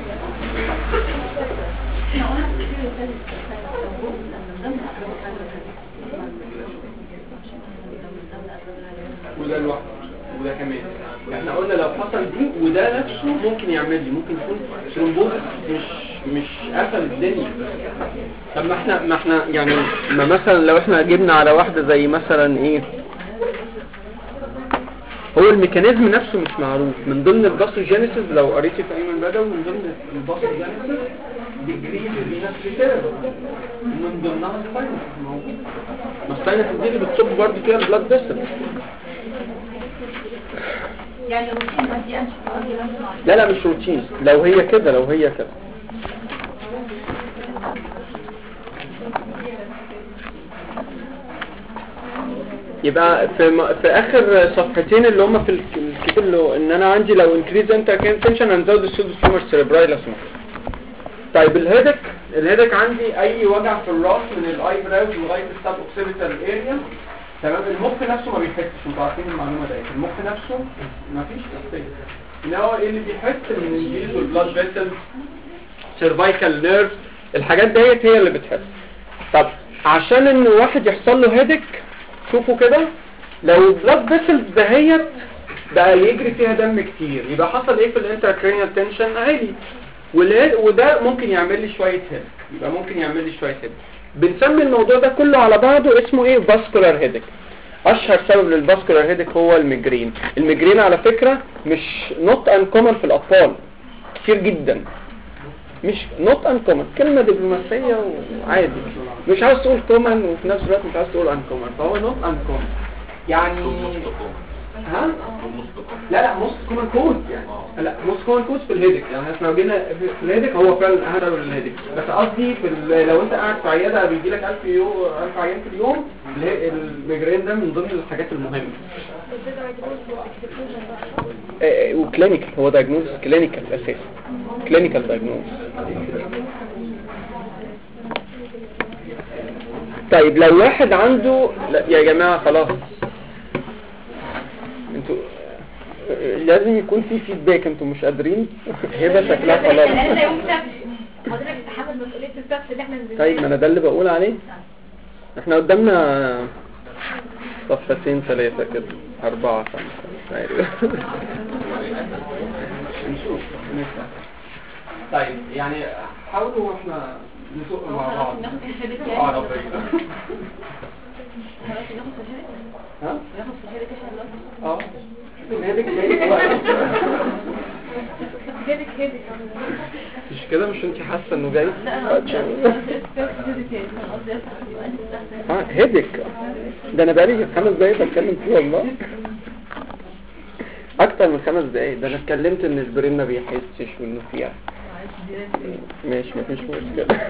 وده لوحده وده كمان احنا قلنا لو حصل دي وده نفسه ممكن يعمل لي ممكن يكون ثرومبوزس مش مش قفل الدنيا طب ما احنا ما احنا يعني ما مثلا لو احنا جبنا على واحده زي مثلا ايه هو الميكانيزم نفسه مش معروف من ضمن الباثوجينيسيس لو قريتي في ايمن بدوي من ضمن الباثوجينيسيس ديكريز فينس من ضمنها الساينس موجود ما الساينس دي اللي بتصب برضه فيها البلاد فيسل يعني روتين بس دي امشي في الوجه لازم أعرف. لا لا مش روتين لو هي كده لو هي كده يبقى في م- في اخر صفحتين اللي هم في الك- الكتاب اللي ان انا عندي لو انكريز انت كان تنشن هنزود السودو تيومر سيربراي لو سمحت طيب الهيدك الهيدك عندي اي وجع في الراس من الاي براوز لغايه السب اوكسيبيتال اريا تمام المخ نفسه ما بيحسش انتوا عارفين المعلومه ديت المخ نفسه ما فيش تحسيس ان هو ايه اللي بيحس من الجيز والبلاد فيسلز سيرفايكال نيرف الحاجات ديت هي اللي بتحس طب عشان ان واحد يحصل له هيدك شوفوا كده لو البلاد فيسلز دهيت بقى يجري فيها دم كتير يبقى حصل ايه في الانتراكرينيال تنشن عالي والهيد- وده ممكن يعمل لي شويه هيدك يبقى ممكن يعمل لي شويه هيدك بنسمي الموضوع ده كله على بعضه اسمه ايه فاسكولار هيدك اشهر سبب للفاسكولار هيدك هو الميجرين الميجرين على فكرة مش نوت انكومن في الاطفال كتير جدا مش نوت انكومن كلمة دبلوماسية وعادي مش عاوز تقول كومن وفي نفس الوقت مش عاوز تقول انكومن فهو نوت انكومن يعني ها لا لا موست كومن كوز يعني لا موست كومن كوز في الهيدك يعني احنا لو جينا في الهيدك هو فعلا اهم من الهيدك بس قصدي في ال- لو انت قاعد في عياده بيجي لك 1000 يوم 1000 عيان في اليوم اله- الميجرين ده من ضمن الحاجات المهمه بس ده diagnosis واكسكلوجن بقى آه، وكلينيكال هو دايجنوز كلينيكال اساسا كلينيكال دايجنوز طيب لو واحد عنده لا يا جماعه خلاص انتوا آه، لازم يكون في فيدباك انتوا مش قادرين هبه شكلها خلاص انا يوم سبت حضرتك تتحمل مسؤوليه السبت اللي احنا نزلناه طيب ما انا ده اللي بقول عليه احنا قدامنا صفحتين ثلاثة كده أربعة خمسة مش عارف نشوف نفتح طيب يعني حاولوا احنا نسوق مع بعض ناخد في الهيدك اه يعني ربنا خلاص ناخد في الهيدك ها ناخد في الهيدك احنا دلوقتي اه هيدك جاي وقت. هيدك هيدك مش كده مش انت حاسة انه جاي لا انا قصدي هيدك يعني انا قصدي افتح السؤال بتاعتك اه هيدك ده انا بقالي خمس دقايق بتكلم فيه والله اكتر من خمس دقايق ده انا اتكلمت ان البرين ما بيحسش وانه فيها ماشي مفيش مشكلة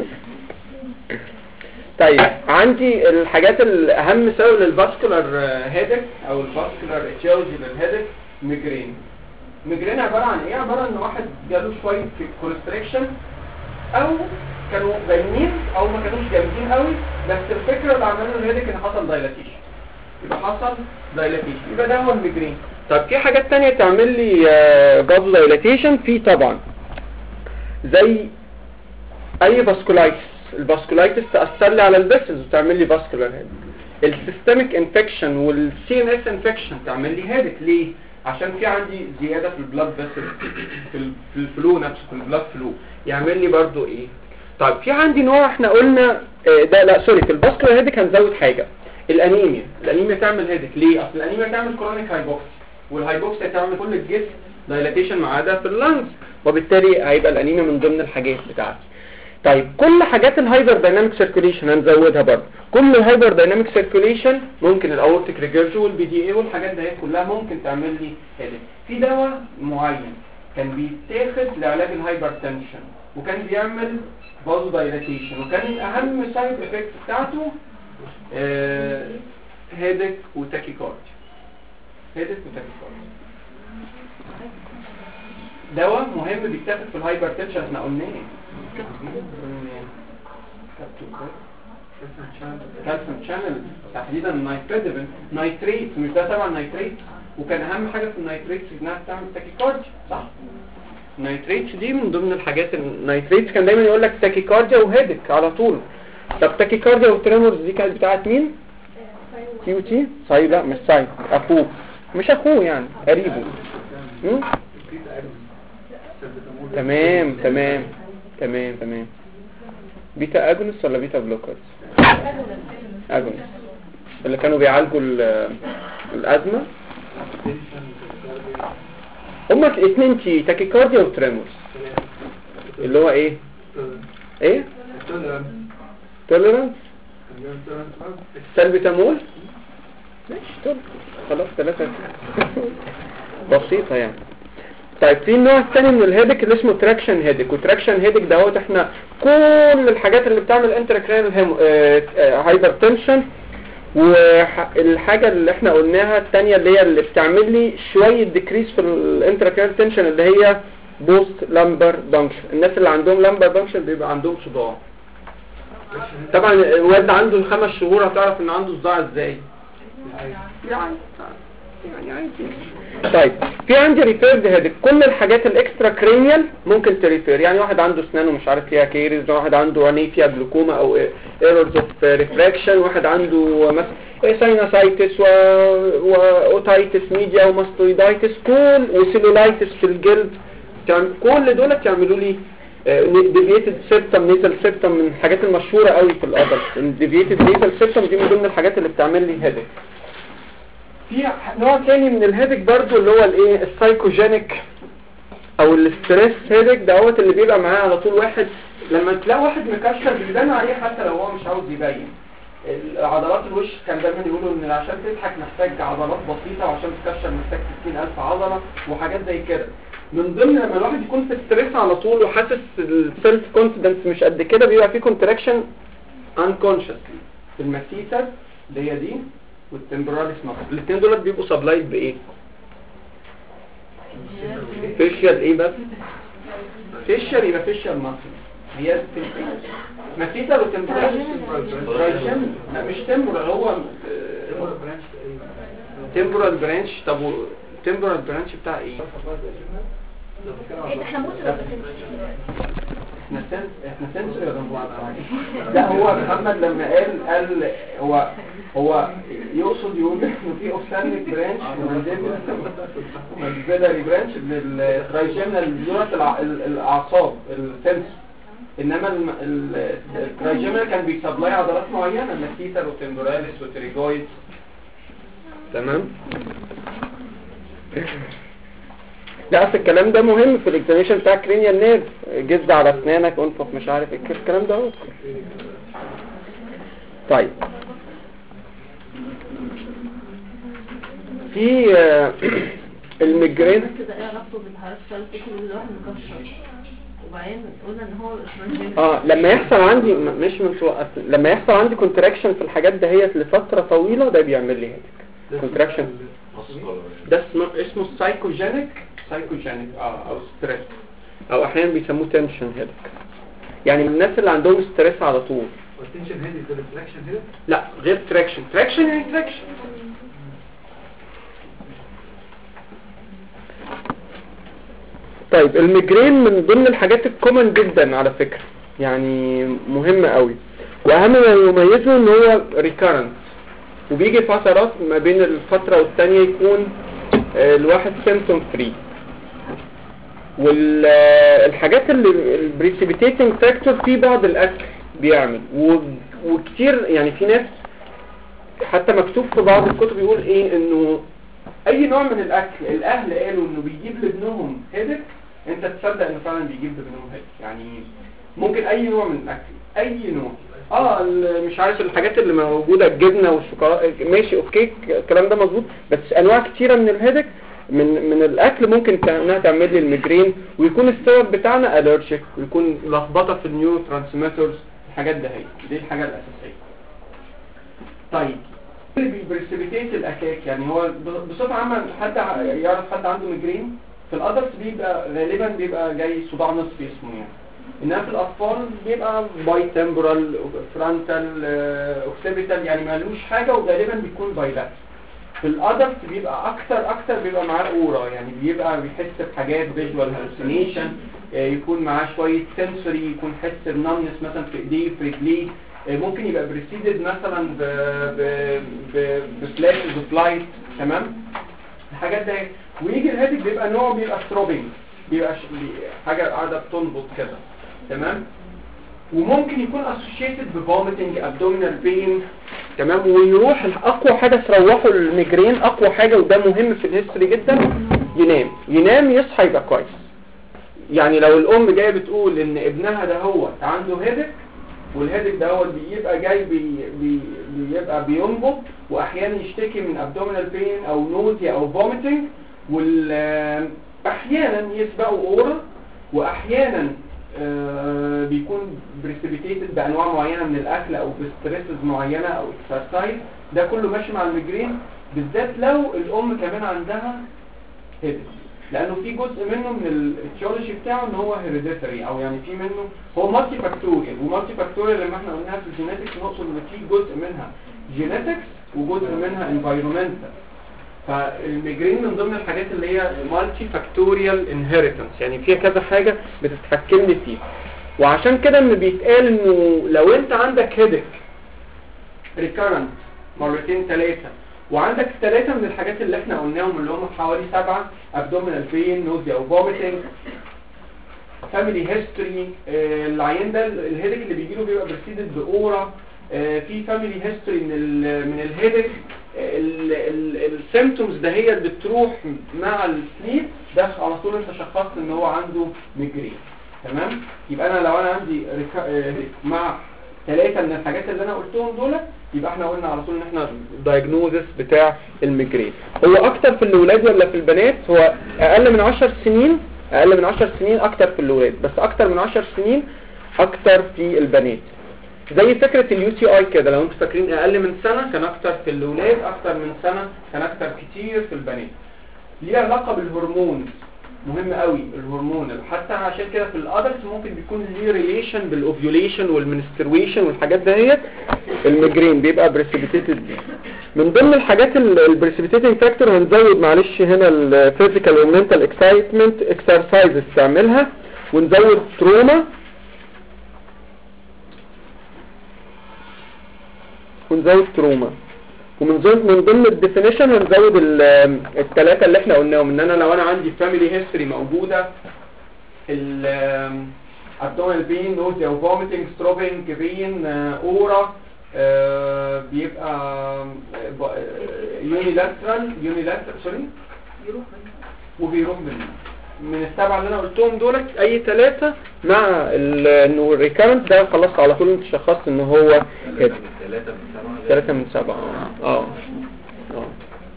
طيب عندي الحاجات الاهم سبب للفاسكولار هيدك او الفاسكولار اتيولوجي للهيدك ميجرين ميجرين عبارة عن ايه عبارة ان واحد جاله شوية كونستريكشن او كانوا باينين او ما كانوش جامدين قوي بس الفكرة اللي عملوا الهيدك ان حصل دايلاتيشن يبقى حصل دايلاتيشن يبقى ده هو الميجرين طب في حاجات تانية تعمل لي بازو دايلاتيشن في طبعا زي اي فاسكولايتس الفاسكولايتس تأثر لي على الفيسلز وتعمل لي فاسكولار هيد السيستميك انفكشن والسي ان اس انفكشن تعمل لي هيدك ليه عشان في عندي زيادة في البلاد فيسل في ال- في الفلو نفسه في البلاد فلو يعمل لي برضو ايه طيب في عندي نوع احنا قلنا آه، ده لا سوري في الفاسكولار هيدك هنزود حاجة الانيميا الانيميا تعمل هيدك ليه اصل الانيميا تعمل كرونيك هايبوكسي والهايبوكسيا تعمل كل الجسم دايلاتيشن ما عدا في اللنز وبالتالي هيبقى الانيميا من ضمن الحاجات بتاعتي طيب كل حاجات الهايبر دايناميك سيركيوليشن هنزودها برضه كل الهايبر دايناميك سيركيوليشن ممكن الاورتيك ريجرج والبي دي اي والحاجات دي كلها ممكن تعمل لي هيدك في دواء معين كان بيتاخد لعلاج الهايبر تنشن وكان بيعمل فازو دايلاتيشن وكان اهم سايد افكت بتاعته آه هيدك وتاكيكارديا هيدك وتاكيكارديا دواء مهم بيتاخد في الهايبر تنشن احنا قلناه كالسيوم شانل تحديدا النايتريدبن نايتريت مش ده طبعا نايتريت وكان اهم حاجه في النايتريت انها بتعمل تاكيكارديا صح النايتريت دي من ضمن الحاجات النايتريت كان دايما يقول لك تاكيكارديا وهيدك على طول طب تاكيكارديا والتريمورز دي كانت بتاعت مين كيو تي ساي لا مش ساي اخوه مش اخوه يعني قريبه م? تمام تمام تمام تمام بيتا اجونس ولا بيتا بلوكرز اجونس اللي كانوا بيعالجوا ال- الازمه هما الاثنين تي تاكيكارديا وتريمورز اللي هو ايه ايه توليرانس سلبيتامول ماشي طب خلاص ثلاثة بسيطة يعني طيب في النوع الثاني من الهيدك اللي اسمه تراكشن هيدك وتراكشن هيدك دوت احنا كل الحاجات اللي بتعمل انتراكرينال هايبر تنشن والحاجة اللي احنا قلناها الثانية اللي هي اللي بتعمل لي شوية ديكريس في الانتراكرينال تنشن اللي هي بوست لامبر بانكشن الناس اللي عندهم لامبر بانكشن بيبقى عندهم صداع طبعا الواد عنده الخمس شهور هتعرف ان عنده صداع ازاي يعني يعني عادي طيب في عندي ريفيرد هيدك كل الحاجات الاكسترا كرينيال ممكن تريفير يعني واحد عنده اسنانه مش عارف فيها كيريز واحد عنده عينيه فيها جلوكوما او ايرورز اوف ريفراكشن واحد عنده مثلا ساينوسايتس واوتايتس ميديا وماستويدايتس كل وسيلولايتس في الجلد تعم- كل دول تعملوا لي ديفيتد سيبتم نيزل سيبتم من الحاجات المشهوره قوي في الادلت الديفيتد نيزل سيبتم دي من ضمن الحاجات اللي بتعمل لي هيدك في نوع تاني من الهيدك برضو اللي هو الايه السايكوجينيك او الاستريس هيدك دوت اللي بيبقى معاه على طول واحد لما تلاقي واحد مكشر بيبان عليه حتى لو هو مش عاوز يبين عضلات الوش كان دايما يقولوا ان عشان تضحك محتاج عضلات بسيطة وعشان تكشر محتاج 60000 عضلة وحاجات زي كده من ضمن لما الواحد يكون في ستريس على طول وحاسس السيلف كونفيدنس مش قد كده بيبقى في كونتراكشن unconsciously في المسيتر اللي هي دي والتمبراليس ماسل الاثنين دول بيبقوا سبلايد بايه فيشيال ايه بس فيشيال يبقى فيشيال ماسل هي مسيتر وتمبراليس ترايشن لا مش تمبرال هو تمبرال برانش طب تمبرال برانش بتاع ايه ايه ده احنا موت ولا احنا سنس احنا سنسوري ولا موت؟ لا هو محمد لما قال قال هو هو يقصد يقول انه في اوفسالميك برانش وماجبيلاري برانش للترايجيمنال دولت الع- ال- الاعصاب السنس انما الم- ال- الترايجيمنال كان بيسبلاي عضلات معينه ماكيتر وتمبوراليس وتريجويد تمام لا اصل الكلام ده مهم في الاكزاميشن بتاع كرينيال نيرف جز على اسنانك انفخ مش عارف ايه الكلام ده اهو. طيب في آه، الميجرين كده ايه علاقته بالحركة الثالثة كل الواحد مكشر وبعدين قلنا ان هو اسمه اه لما يحصل عندي م- مش من توقف لما يحصل عندي كونتراكشن في الحاجات دهيت لفتره طويله ده بيعمل لي هيك كونتراكشن نص ولا إيه؟ ده اسمه اسمه سايكوجينيك سايكوجينيك اه او ستريس او احيانا بيسموه تنشن هيدك يعني من الناس اللي عندهم ستريس على طول والتنشن هادي ده ريفلكشن هنا لا غير تراكشن تراكشن يعني تراكشن طيب الميجرين من ضمن الحاجات الكومن جدا على فكرة يعني مهمة قوي واهم ما يميزه ان هو ريكارنت وبيجي فترات ما بين الفترة والتانية يكون آه، الواحد سيمتوم فري والحاجات اللي البريسيبيتيتنج فاكتور في بعض الاكل بيعمل و- وكتير يعني في ناس حتى مكتوب في بعض الكتب يقول ايه انه اي نوع من الاكل الاهل قالوا انه بيجيب لابنهم هيدك انت تصدق انه فعلا بيجيب لابنهم هيدك يعني ممكن اي نوع من الاكل اي نوع اه ال- مش عارف الحاجات اللي موجوده الجبنه والشوكولاته ماشي اوكي الكلام ده مظبوط بس انواع كتيره من الهيدك من من الاكل ممكن تع- انها تعمل لي الميجرين ويكون السبب بتاعنا الرجيك ويكون لخبطه في النيورو ترانسميترز الحاجات ده هي دي الحاجه الاساسيه طيب اللي بيبرسبيتيت الاكاك يعني هو ب- بصفه عامه حد ع- يعرف حد عنده ميجرين في الادلت بيبقى غالبا بيبقى جاي صداع نصفي اسمه يعني انما في الاطفال بيبقى باي تمبرال فرونتال اوكسيبيتال يعني مالوش حاجه وغالبا بيكون بايلات في الادلت بيبقى اكتر اكتر بيبقى معاه اورا يعني بيبقى بيحس بحاجات فيجوال هالوسينيشن يكون معاه شويه سنسوري يكون حس بنمنس مثلا في ايديه في رجليه آه، ممكن يبقى بريسيدد مثلا ب ب ب بفلاشز اوف لايت تمام الحاجات ده ويجي الهاتف بيبقى نوعه بيبقى ثروبنج بيبقى ش... بي... حاجه قاعده بتنبض كده تمام وممكن يكون اسوشيتد بفوميتنج ابدومينال بين تمام ويروح اقوى حاجه تروحه الميجرين اقوى حاجه وده مهم في الهيستوري جدا ينام ينام يصحى يبقى كويس يعني لو الام جايه بتقول ان ابنها ده هو عنده هيدك والهيدك ده هو بيبقى جاي بي بي بيبقى بينبض واحيانا يشتكي من ابدومينال بين او نوزيا او فوميتنج واحيانا يسبقوا اورا واحيانا آه، بيكون بريسبيتيتد بانواع معينه من الاكل او بستريسز معينه او اكسرسايز ده كله ماشي مع الميجرين بالذات لو الام كمان عندها هيدك لانه في جزء منه من التيولوجي بتاعه ان هو هيريديتري او يعني في منه هو مالتي فاكتوريال ومالتي فاكتوريال لما احنا قلناها في الجينيتكس نقصد ان في جزء منها جينيتكس وجزء منها انفايرمنتال فالميجرين من ضمن الحاجات اللي هي مالتي فاكتوريال انهيرتنس يعني فيها كذا حاجه بتتحكم لي فيها وعشان كده ان بيتقال انه لو انت عندك هيدك ريكارنت مرتين ثلاثه وعندك ثلاثة من الحاجات اللي احنا قلناهم اللي هم حوالي سبعة abdominal pain nausea او vomiting family history آه، العيان ده الهيدك اللي بيجيله بيبقى بريسيدد بأورا آه، في family history من ال من الهيدك آه، السيمتومز ده هي اللي بتروح مع السليب ده على طول انت شخصت ان هو عنده ميجرين تمام يبقى انا لو انا عندي ريكا- آه، مع ثلاثة من الحاجات اللي انا قلتهم دول يبقى احنا قلنا على طول ان احنا دايجنوزس بتاع الميجرين هو اكتر في الاولاد ولا في البنات هو اقل من 10 سنين اقل من 10 سنين اكتر في الاولاد بس اكتر من 10 سنين اكتر في البنات زي فكرة اليو تي اي كده لو انتوا فاكرين اقل من سنة كان اكتر في الاولاد اكتر من سنة كان اكتر كتير في البنات ليه علاقة بالهرمون مهم قوي الهرمون حتى عشان كده في الادلت ممكن بيكون ليه ريليشن بالاوفيوليشن والمنسترويشن والحاجات دهيت الميجرين بيبقى بريسيبيتيتد من ضمن الحاجات البريسيبيتيتنج فاكتور هنزود معلش هنا الفيزيكال والمنتال اكسايتمنت اكسرسايزز تعملها ونزود تروما ونزود تروما ومن ضمن من ضمن الديفينيشن هنزود الثلاثه اللي احنا قلناهم ان انا لو انا عندي فاميلي هيستوري موجوده ال abdominal pain nausea وفوميتنج ستروبنج بين اورا بيبقى يونيلاترال يونيلاترال سوري وبيروح منه من السبعه اللي انا قلتهم دولت اي ثلاثه مع ال- انه الريكارنت ده خلاص على طول انت شخصت ان هو كده ثلاثة من سبعة ثلاثة من سبعة اه اه اه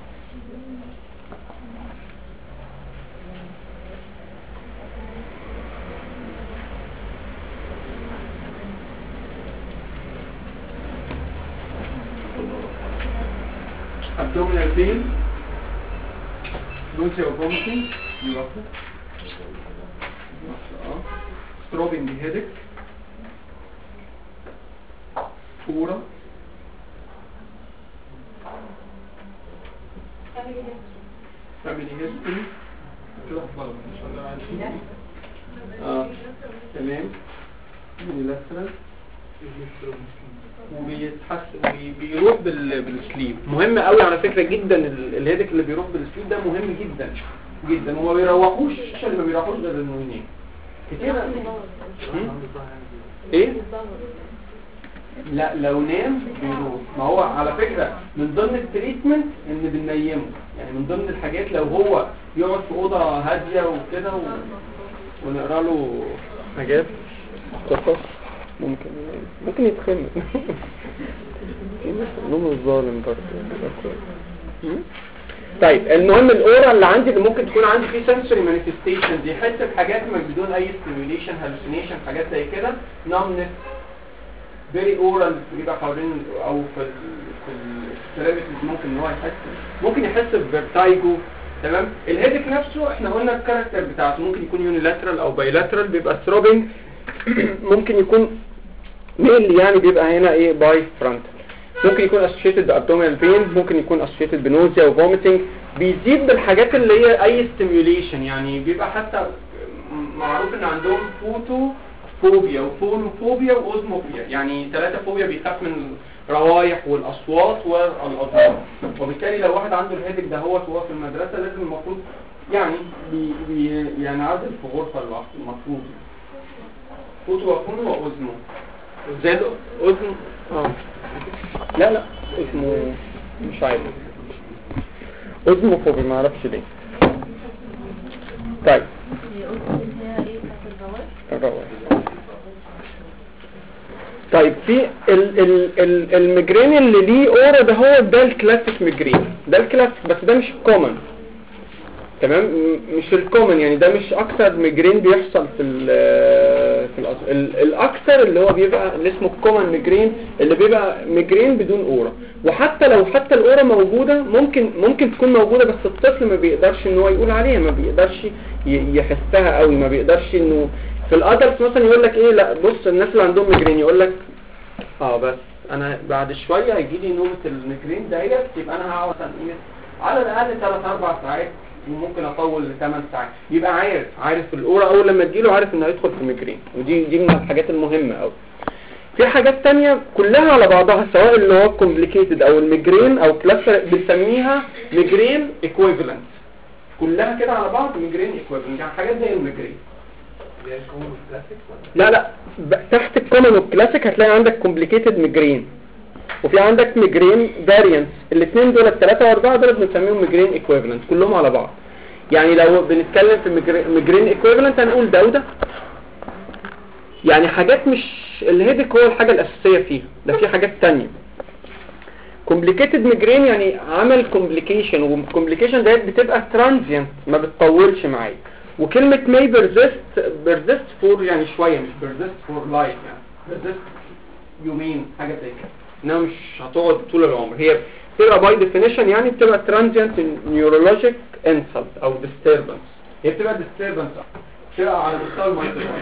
abdominal pain nausea or vomiting دي واحدة اه throbbing headache فورة family history كده خلاص ان شاء الله عارفين اه تمام unilateral وبيتحسن وبي- بيروح بال... بالسليب مهم قوي على فكرة جدا ال- الهيدك اللي بيروح بالسليب ده مهم جدا جدا وما بيروحوش اللي ما بيروحوش غير انه ينام كتير هم؟ ايه لا لو نام بيروح ما هو على فكرة من ضمن التريتمنت ان بننيمه يعني من ضمن الحاجات لو هو يقعد في اوضه هاديه وكده و... ونقرا له حاجات قصص ممكن ممكن يتخنق في ناس نوم الظالم برضه بيبقى كويس. م? طيب المهم الاورا اللي عندي اللي ممكن تكون عندي فيه sensory manifestation دي حته حاجات ما بدون اي stimulation hallucination حاجات زي كده numbness فيري اورال بيبقى حوالين او في ال في الاكستريميتيز ممكن ان هو يحس ممكن يحس بفيرتايجو تمام الهيدك نفسه احنا قلنا الكاركتر بتاعته ممكن يكون يونيلاترال او بايلاترال بيبقى ثروبنج ممكن يكون ميل يعني بيبقى هنا ايه باي فرونتال ممكن يكون associated بابدومينال بين ممكن يكون associated بنوزيا وفوميتنج بيزيد بالحاجات اللي هي اي stimulation يعني بيبقى حتى معروف ان عندهم فوتو فوبيا وفولوفوبيا واوزموفوبيا يعني ثلاثة فوبيا بيخاف من الروايح والاصوات والاضرار وبالتالي لو واحد عنده الهيدك ده هو وهو في المدرسة لازم المفروض يعني بي بي يعني عازل في غرفة لوحده المفروض فوتو وفولو واوزمو زاد اوزمو اه لا لا اسمه مش عارف اوزموفوبيا ما اعرفش ليه طيب هي قلت ان هي ايه بتاعت الزواج الروائح طيب في ال ال ال الميجرين اللي ليه اورا ده هو ده الكلاسيك ميجرين ده الكلاسيك بس ده مش كومن تمام م- مش الكومن يعني ده مش اكتر ميجرين بيحصل في ال في الأص... ال الاكتر اللي هو بيبقى اللي اسمه الكومن ميجرين اللي بيبقى ميجرين بدون اورا وحتى لو حتى الاورا موجوده ممكن ممكن تكون موجوده بس الطفل ما بيقدرش ان هو يقول عليها ما بيقدرش ي- يحسها قوي ما بيقدرش انه في الادلت مثلا يقول لك ايه لا بص الناس اللي عندهم ميجرين يقول لك اه بس انا بعد شويه هيجي لي نوبه الميجرين ديت يبقى انا هقعد مثلا ايه على الاقل 3 4 ساعات وممكن اطول ل 8 ساعات يبقى عارف عارف الاورا اول لما تجيله عارف انه هيدخل في ميجرين ودي دي من الحاجات المهمه قوي في حاجات تانية كلها على بعضها سواء اللي هو كومبليكيتد او الميجرين او كلاستر بنسميها ميجرين ايكويفالنت كلها كده على بعض ميجرين ايكويفالنت يعني حاجات زي الميجرين اللي هي الكومن كلاسيك ولا لا لا ب- تحت الكومن والكلاسيك هتلاقي عندك كومبليكيتد ميجرين وفي عندك ميجرين فاريانس الاثنين دول الثلاثه واربعه دول بنسميهم ميجرين ايكويفالنت كلهم على بعض يعني لو بنتكلم في ميجرين ايكويفالنت هنقول ده وده يعني حاجات مش الهيدك هو الحاجه الاساسيه فيها ده في حاجات تانية كومبليكيتد ميجرين يعني عمل كومبليكيشن والكومبليكيشن ديت بتبقى ترانزيانت ما بتطولش معايا وكلمة may persist persist for يعني شوية مش persist for life يعني persist يومين حاجة زي كده انها مش هتقعد طول العمر هي بتبقى باي ديفينيشن يعني بتبقى transient neurologic insult او disturbance هي بتبقى disturbance بتبقى على مستوى المايكروبيوم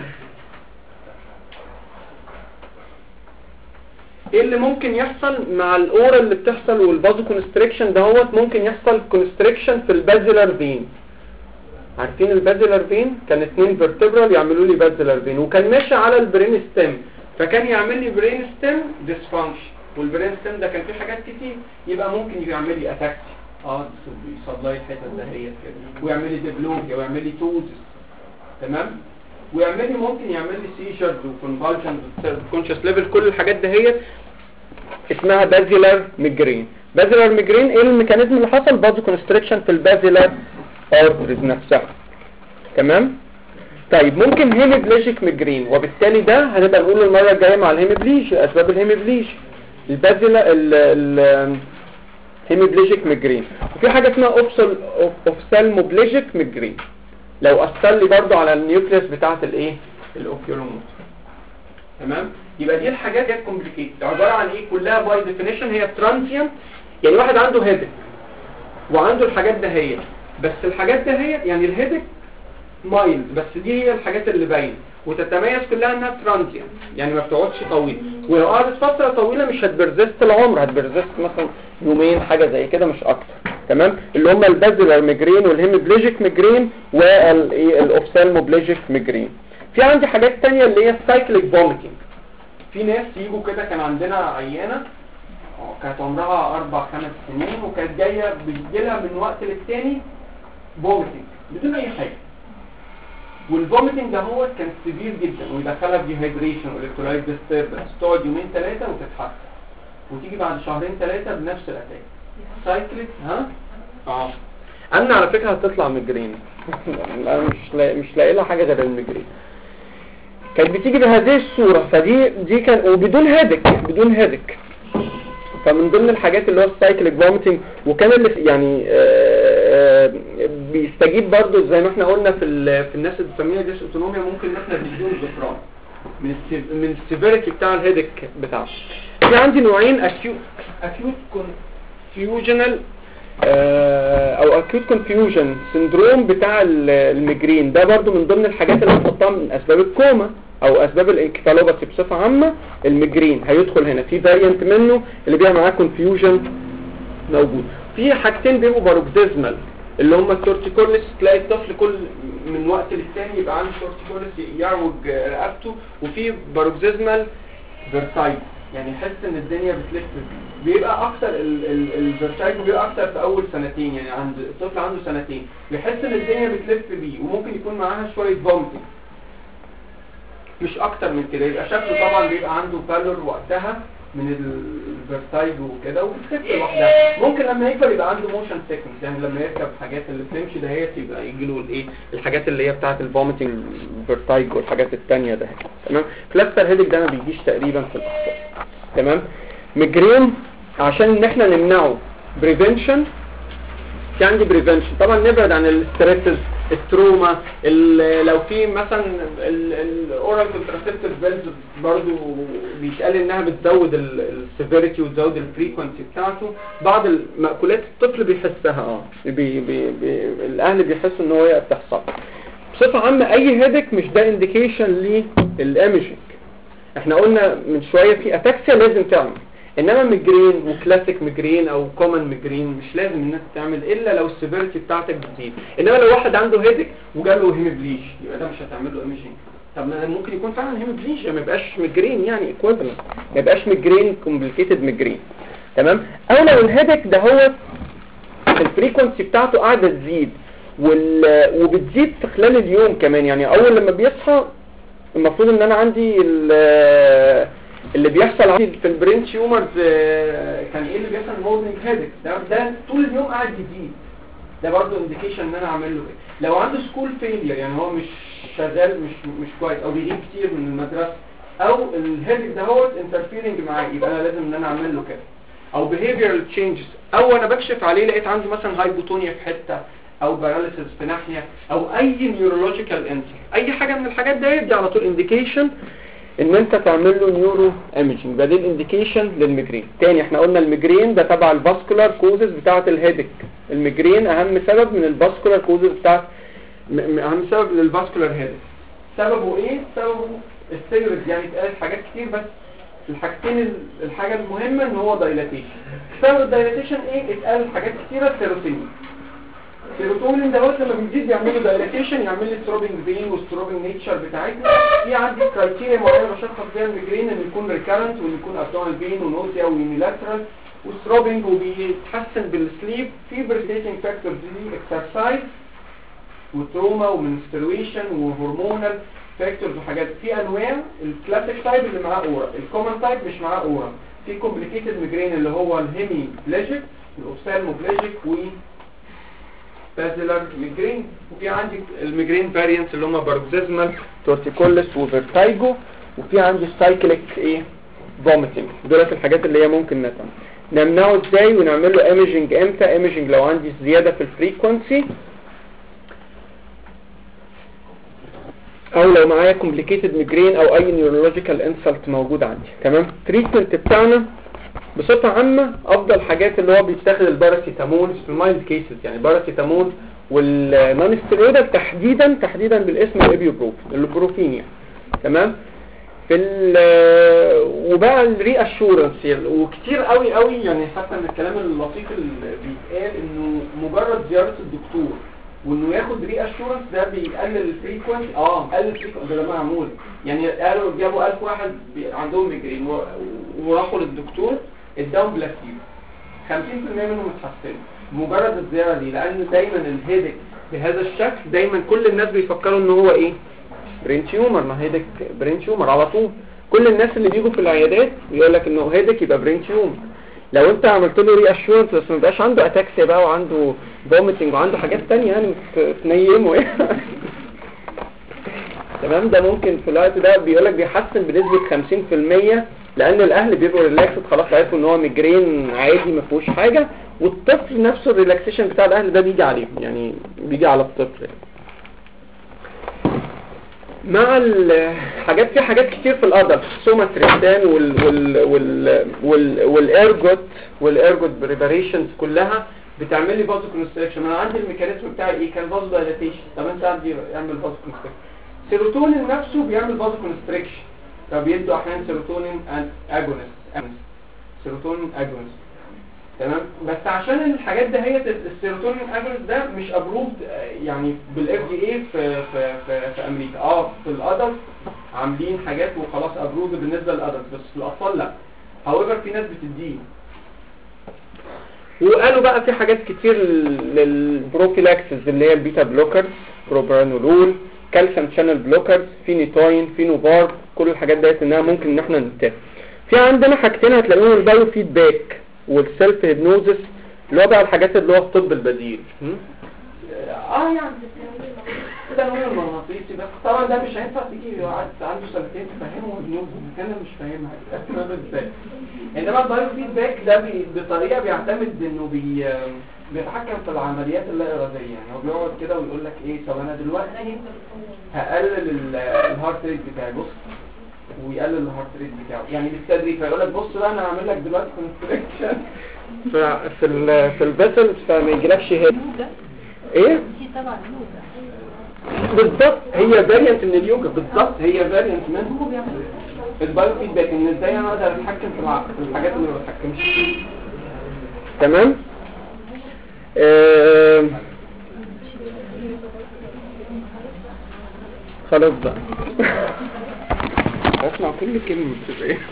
ايه اللي ممكن يحصل مع الاورال اللي بتحصل والبازو كونستريكشن دهوت ممكن يحصل كونستريكشن في البازيلار فين عارفين البازيلار فين كان اتنين فيرتبرال يعملوا لي بازيلار فين وكان ماشي على البرين ستيم فكان يعمل لي برين ستيم ديسفانكشن والبرين ستيم ده كان فيه حاجات كتير يبقى ممكن يعمل لي اتاكسي اه يصدلاي الحتت دهيت كده ويعمل لي ديبلوجيا ويعمل لي توزس تمام ويعمل لي ممكن يعمل لي سيجرز وكونفالجنز كونشس ليفل كل الحاجات دهيت اسمها بازيلار ميجرين بازيلار ميجرين ايه الميكانيزم اللي حصل بازو كونستريكشن في البازيلار ارتريز نفسها تمام طيب ممكن هيميبليجيك ميجرين وبالتالي ده هنبقى نقول المره الجايه مع الهيميبليج اسباب الهيميبليج البازيلا ال هيميبليجيك ميجرين وفي حاجه اسمها اوفسل اوفسالموبليجيك ميجرين لو اثر لي برضو على النيوكليوس بتاعه الايه الاوكيولوموس تمام يبقى دي الحاجات دي كومبليكيتد عباره عن ايه كلها باي ديفينيشن هي ترانزيانت يعني واحد عنده هيدك وعنده الحاجات ده هي بس الحاجات ده هي يعني الهيدك مايلد بس دي هي الحاجات اللي باينه وتتميز كلها انها ترانزيانت يعني ما بتقعدش طويل ولو قعدت فتره طويله مش هتبرزست العمر هتبرزست مثلا يومين حاجه زي كده مش اكتر تمام اللي هم البازلر ميجرين والهيميبليجيك ميجرين والاوفسالموبليجيك ميجرين في عندي حاجات تانية اللي هي السايكليك فوميتنج في ناس يجوا كده كان عندنا عيانه كانت عمرها اربع خمس سنين وكانت جايه بيجيلها من وقت للتاني فوميتنج بدون اي حاجه والفوميتنج ده هو كان سيفير جدا ويدخلها في ديهايدريشن والكترولايت ديستربنس تقعد يومين ثلاثه وتتحسن وتيجي بعد شهرين ثلاثه بنفس الاتاك سايكليك ها اه انا على فكره هتطلع ميجرين انا مش لاقي مش لاقي لها حاجه غير الميجرين كانت بتيجي بهذه الصوره فدي دي كان وبدون هادك بدون هادك فمن ضمن الحاجات اللي هو السايكليك فوميتنج وكان اللي في- يعني آه، آه، بيستجيب برضو زي ما احنا قلنا في ال- في الناس اللي بتسميها ديس اوتونوميا ممكن ان احنا نديهم زفران من السيف- من السيفيريتي بتاع الهيدك بتاعه في عندي نوعين اكيوت اكيوت كونفيوجنال او اكيوت كونفيوجن سندروم بتاع ال- الميجرين ده برضو من ضمن الحاجات اللي هنحطها من اسباب الكوما او اسباب الانكفالوباثي بصفه عامه الميجرين هيدخل هنا في فاريانت منه اللي بيبقى معاه كونفيوجن موجود في حاجتين بيبقوا باروكسيزمال اللي هم التورتيكوليس تلاقي الطفل كل من وقت للتاني يبقى عنده تورتيكوليس يعوج رقبته وفي باروكسيزمال فيرتايجو يعني يحس ان الدنيا بتلف بيه. بيبقى اكتر ال- ال- الفيرتايجو بيبقى اكتر في اول سنتين يعني عند الطفل عنده سنتين بيحس ان الدنيا بتلف بيه وممكن يكون معاها شويه فومتنج مش اكتر من كده يبقى شكله طبعا بيبقى عنده بالور وقتها من الفيرتايجو وكده وبتخف لوحدها ممكن لما يكبر يبقى عنده موشن سيكنس يعني لما يركب حاجات اللي بتمشي دهيت يبقى يجي له الايه الحاجات اللي هي بتاعه الفوميتنج فيرتايجو والحاجات الثانيه ده تمام كلاستر هيدك ده ما بيجيش تقريبا في الاطفال تمام ميجرين عشان ان احنا نمنعه بريفنشن في عندي بريفنشن طبعا نبعد عن الاستريسز التروما ال- لو في مثلا الاورال كونتراسيبتيف بيلز برضو بيتقال انها بتزود السيفيريتي وتزود الفريكونسي بتاعته بعض المأكولات الطفل بيحسها اه بي بي بي الاهل بيحسوا ان هو بتحصل بصفه عامه اي هيدك مش ده انديكيشن للايمجنج احنا قلنا من شويه في اتاكسيا لازم تعمل انما ميجرين وكلاسيك ميجرين او كومن ميجرين مش لازم الناس تعمل الا لو السيفيريتي بتاعتك بتزيد انما لو واحد عنده هيدك وجاله هيمبليش يبقى ده مش هتعمل له ايمجنج طب ما ممكن يكون فعلا هيمبليش ما يبقاش ميجرين يعني ايكويفالنت ما يبقاش ميجرين كومبليكيتد ميجرين تمام او لو الهيدك ده هو الفريكونسي بتاعته قاعده تزيد وال... وبتزيد في خلال اليوم كمان يعني اول لما بيصحى المفروض ان انا عندي ال اللي بيحصل عندي في البرين تيومرز آه، كان ايه اللي بيحصل مورنينج هيدك ده ده طول اليوم قاعد يزيد ده برضه انديكيشن ان انا اعمل له ايه لو عنده سكول فيلير يعني هو مش شغال مش مش كويس او بيغيب كتير من المدرسه او الهيدك ده هو انترفيرنج معاه يبقى انا لازم ان انا اعمل له كده او behavioral changes او انا بكشف عليه لقيت عنده مثلا هايبوتونيا في حته او باراليسيس في ناحيه او اي نيورولوجيكال انسر اي حاجه من الحاجات دي دي على طول انديكيشن ان انت تعمل له نيورو ايمجنج يبقى دي الانديكيشن للميجرين تاني احنا قلنا الميجرين ده تبع الفاسكولار كوزز بتاعه الهيدك الميجرين اهم سبب من الفاسكولار كوزز بتاعه م- م- اهم سبب للفاسكولار هيدك سببه ايه سببه السيرز يعني اتقال حاجات كتير بس الحاجتين ال- الحاجه المهمه ان هو دايلاتيشن سبب الدايلاتيشن ايه اتقال حاجات كتيره سيروتونين السيروتونين ده وقت لما بيزيد بيعمل له دايلاتيشن يعمل لي ستروبنج فين والستروبنج نيتشر بتاعتنا في عندي كرايتيريا معينه بشخص بيها الميجرين ان يكون ريكارنت وان يكون ابدومينال بين ونوزيا ويونيلاترال وستروبنج وبيتحسن بالسليب في بريتيتنج فاكتورز دي اكسرسايز وتروما ومنسترويشن وهرمونال فاكتورز وحاجات في انواع الكلاسيك تايب اللي معاه اورا الكومن تايب مش معاه اورا في كومبليكيتد ميجرين اللي هو الهيمي بلاجيك الاوبسالموبلاجيك و بازلر ميجرين وفي عندي الميجرين فاريانتس اللي هم باركزيزمال تورتيكولس وفيرتايجو وفي عندي سايكليك ايه فوميتنج دولت الحاجات اللي هي ممكن نتعمل نمنعه ازاي ونعمل له ايميجنج امتى ايميجنج لو عندي زياده في الفريكونسي او لو معايا كومبليكيتد ميجرين او اي نيورولوجيكال انسلت موجود عندي تمام التريتمنت بتاعنا بصفة عامة افضل حاجات اللي هو بيستخدم الباراسيتامول في المايلد كيسز يعني باراسيتامول والنون ستيرويدال تحديدا تحديدا بالاسم الابيوبروفين البروفين يعني تمام في ال وبقى الري اشورنس وكتير قوي قوي يعني حتى من الكلام اللطيف اللي بيتقال انه مجرد زيارة الدكتور وانه ياخد ري اشورنس ده بيقلل الفريكونسي اه قلل الفريكونسي ده معمول يعني قالوا جابوا 1000 واحد بي- عندهم ميجرين و- وراحوا للدكتور اداهم بلاسيبو 50% منهم اتحسنوا مجرد الزياره دي لان دايما الهيدك بهذا الشكل دايما كل الناس بيفكروا ان هو ايه برين تيومر ما هيدك برين تيومر على طول كل الناس اللي بيجوا في العيادات يقول لك انه هيدك يبقى برين تيومر لو انت عملت له ري اشورنس بس ما بقاش عنده اتاكسيا بقى وعنده فوميتنج وعنده حاجات تانية يعني ت- تنيمه يعني تمام ده ممكن في الوقت ده بيقول لك بيحسن بنسبة 50% لان الاهل بيبقوا ريلاكسد خلاص عرفوا ان هو ميجرين عادي ما فيهوش حاجة والطفل نفسه الريلاكسيشن بتاع الاهل ده بيجي عليهم يعني بيجي على الطفل يعني. مع الحاجات في حاجات كتير في الادلت سوماتريستان وال وال وال وال والارجوت والارجوت بريباريشنز كلها بتعمل لي فازو كونستريكشن انا عندي الميكانيزم بتاعي ايه كان فازو دايلاتيشن طب انت عندي يعمل فازو كونستريكشن سيروتونين نفسه بيعمل فازو كونستريكشن فبيدوا احيانا سيروتونين اجونست سيروتونين اجونست تمام بس عشان الحاجات ده هي السيروتونين اجونست ده مش ابروفد يعني بالاف دي اي في في في, في امريكا اه في الادلت عاملين حاجات وخلاص ابروفد بالنسبه للادلت بس في الاطفال لا هاويفر في ناس بتديه وقالوا بقى في حاجات كتير للبروفيلاكسز اللي هي البيتا بلوكرز بروبرانولول كالسيوم شانل بلوكرز فينيتوين فينوبار كل الحاجات ديت انها ممكن ان احنا ننتهي في عندنا حاجتين هتلاقيهم البايو فيدباك والسيلف هيبنوزس اللي هو بقى الحاجات اللي هو الطب البديل م? اه يعني كده نقول المغناطيسي بس طبعا ده مش هينفع تيجي قعدت عنده سنتين تفهمه هيبنوز كان مش فاهمها هتفهمها ازاي انما البايو فيدباك ده بي بطريقه بيعتمد انه بي بيتحكم في العمليات اللا اراديه يعني هو بيقعد كده ويقول لك ايه طب انا دلوقتي هقلل ال- الهارت ريت بتاعي بص ويقلل الهارت ريت بتاعه يعني بالتدريج فيقول لك بص بقى انا هعمل لك دلوقتي كونستريكشن في في ال في الفيسلز فما يجيلكش هيد ايه دي طبعا يوجا بالظبط هي فاريانت من اليوجا بالظبط هي فاريانت من هو بيعمل البايو فيدباك ان ازاي انا اقدر اتحكم في الع- في الحاجات اللي ما بتحكمش فيها تمام آم، خلاص بقى اسمع كل كلمة بتبقى ايه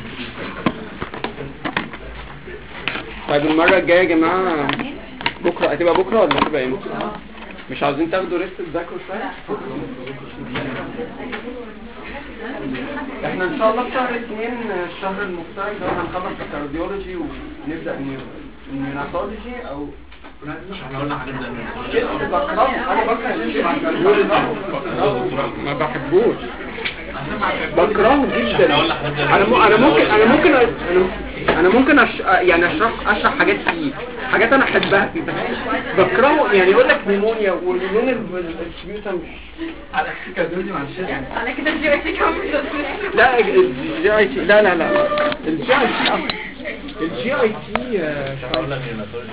طيب المرة الجاية يا جماعة بكرة هتبقى بكرة ولا هتبقى امتى؟ مش عاوزين تاخدوا ريست تذاكروا شوية؟ احنا ان شاء الله في شهر اثنين الشهر المفترض ده هنخلص الكارديولوجي ونبدا النيوناتولوجي او احنا قلنا هنبدا من كده بكره انا بكره الكارديولوجي ما بحبوش بكرهه جدا احنا قلنا هنبدا انا م... انا ممكن انا ممكن أ- انا انا ممكن أش... يعني اشرح اشرح حاجات فيه حاجات انا احبها فيه بس بكرهه يعني يقول لك نيمونيا واللون السبيوتم على كارديولوجي مع الشيخ على كده الجي اي تي كمان مش هتفرق. لا الجي اي تي لا لا لا الجي اي تي الجي اي تي احنا قلنا النيوناتولوجي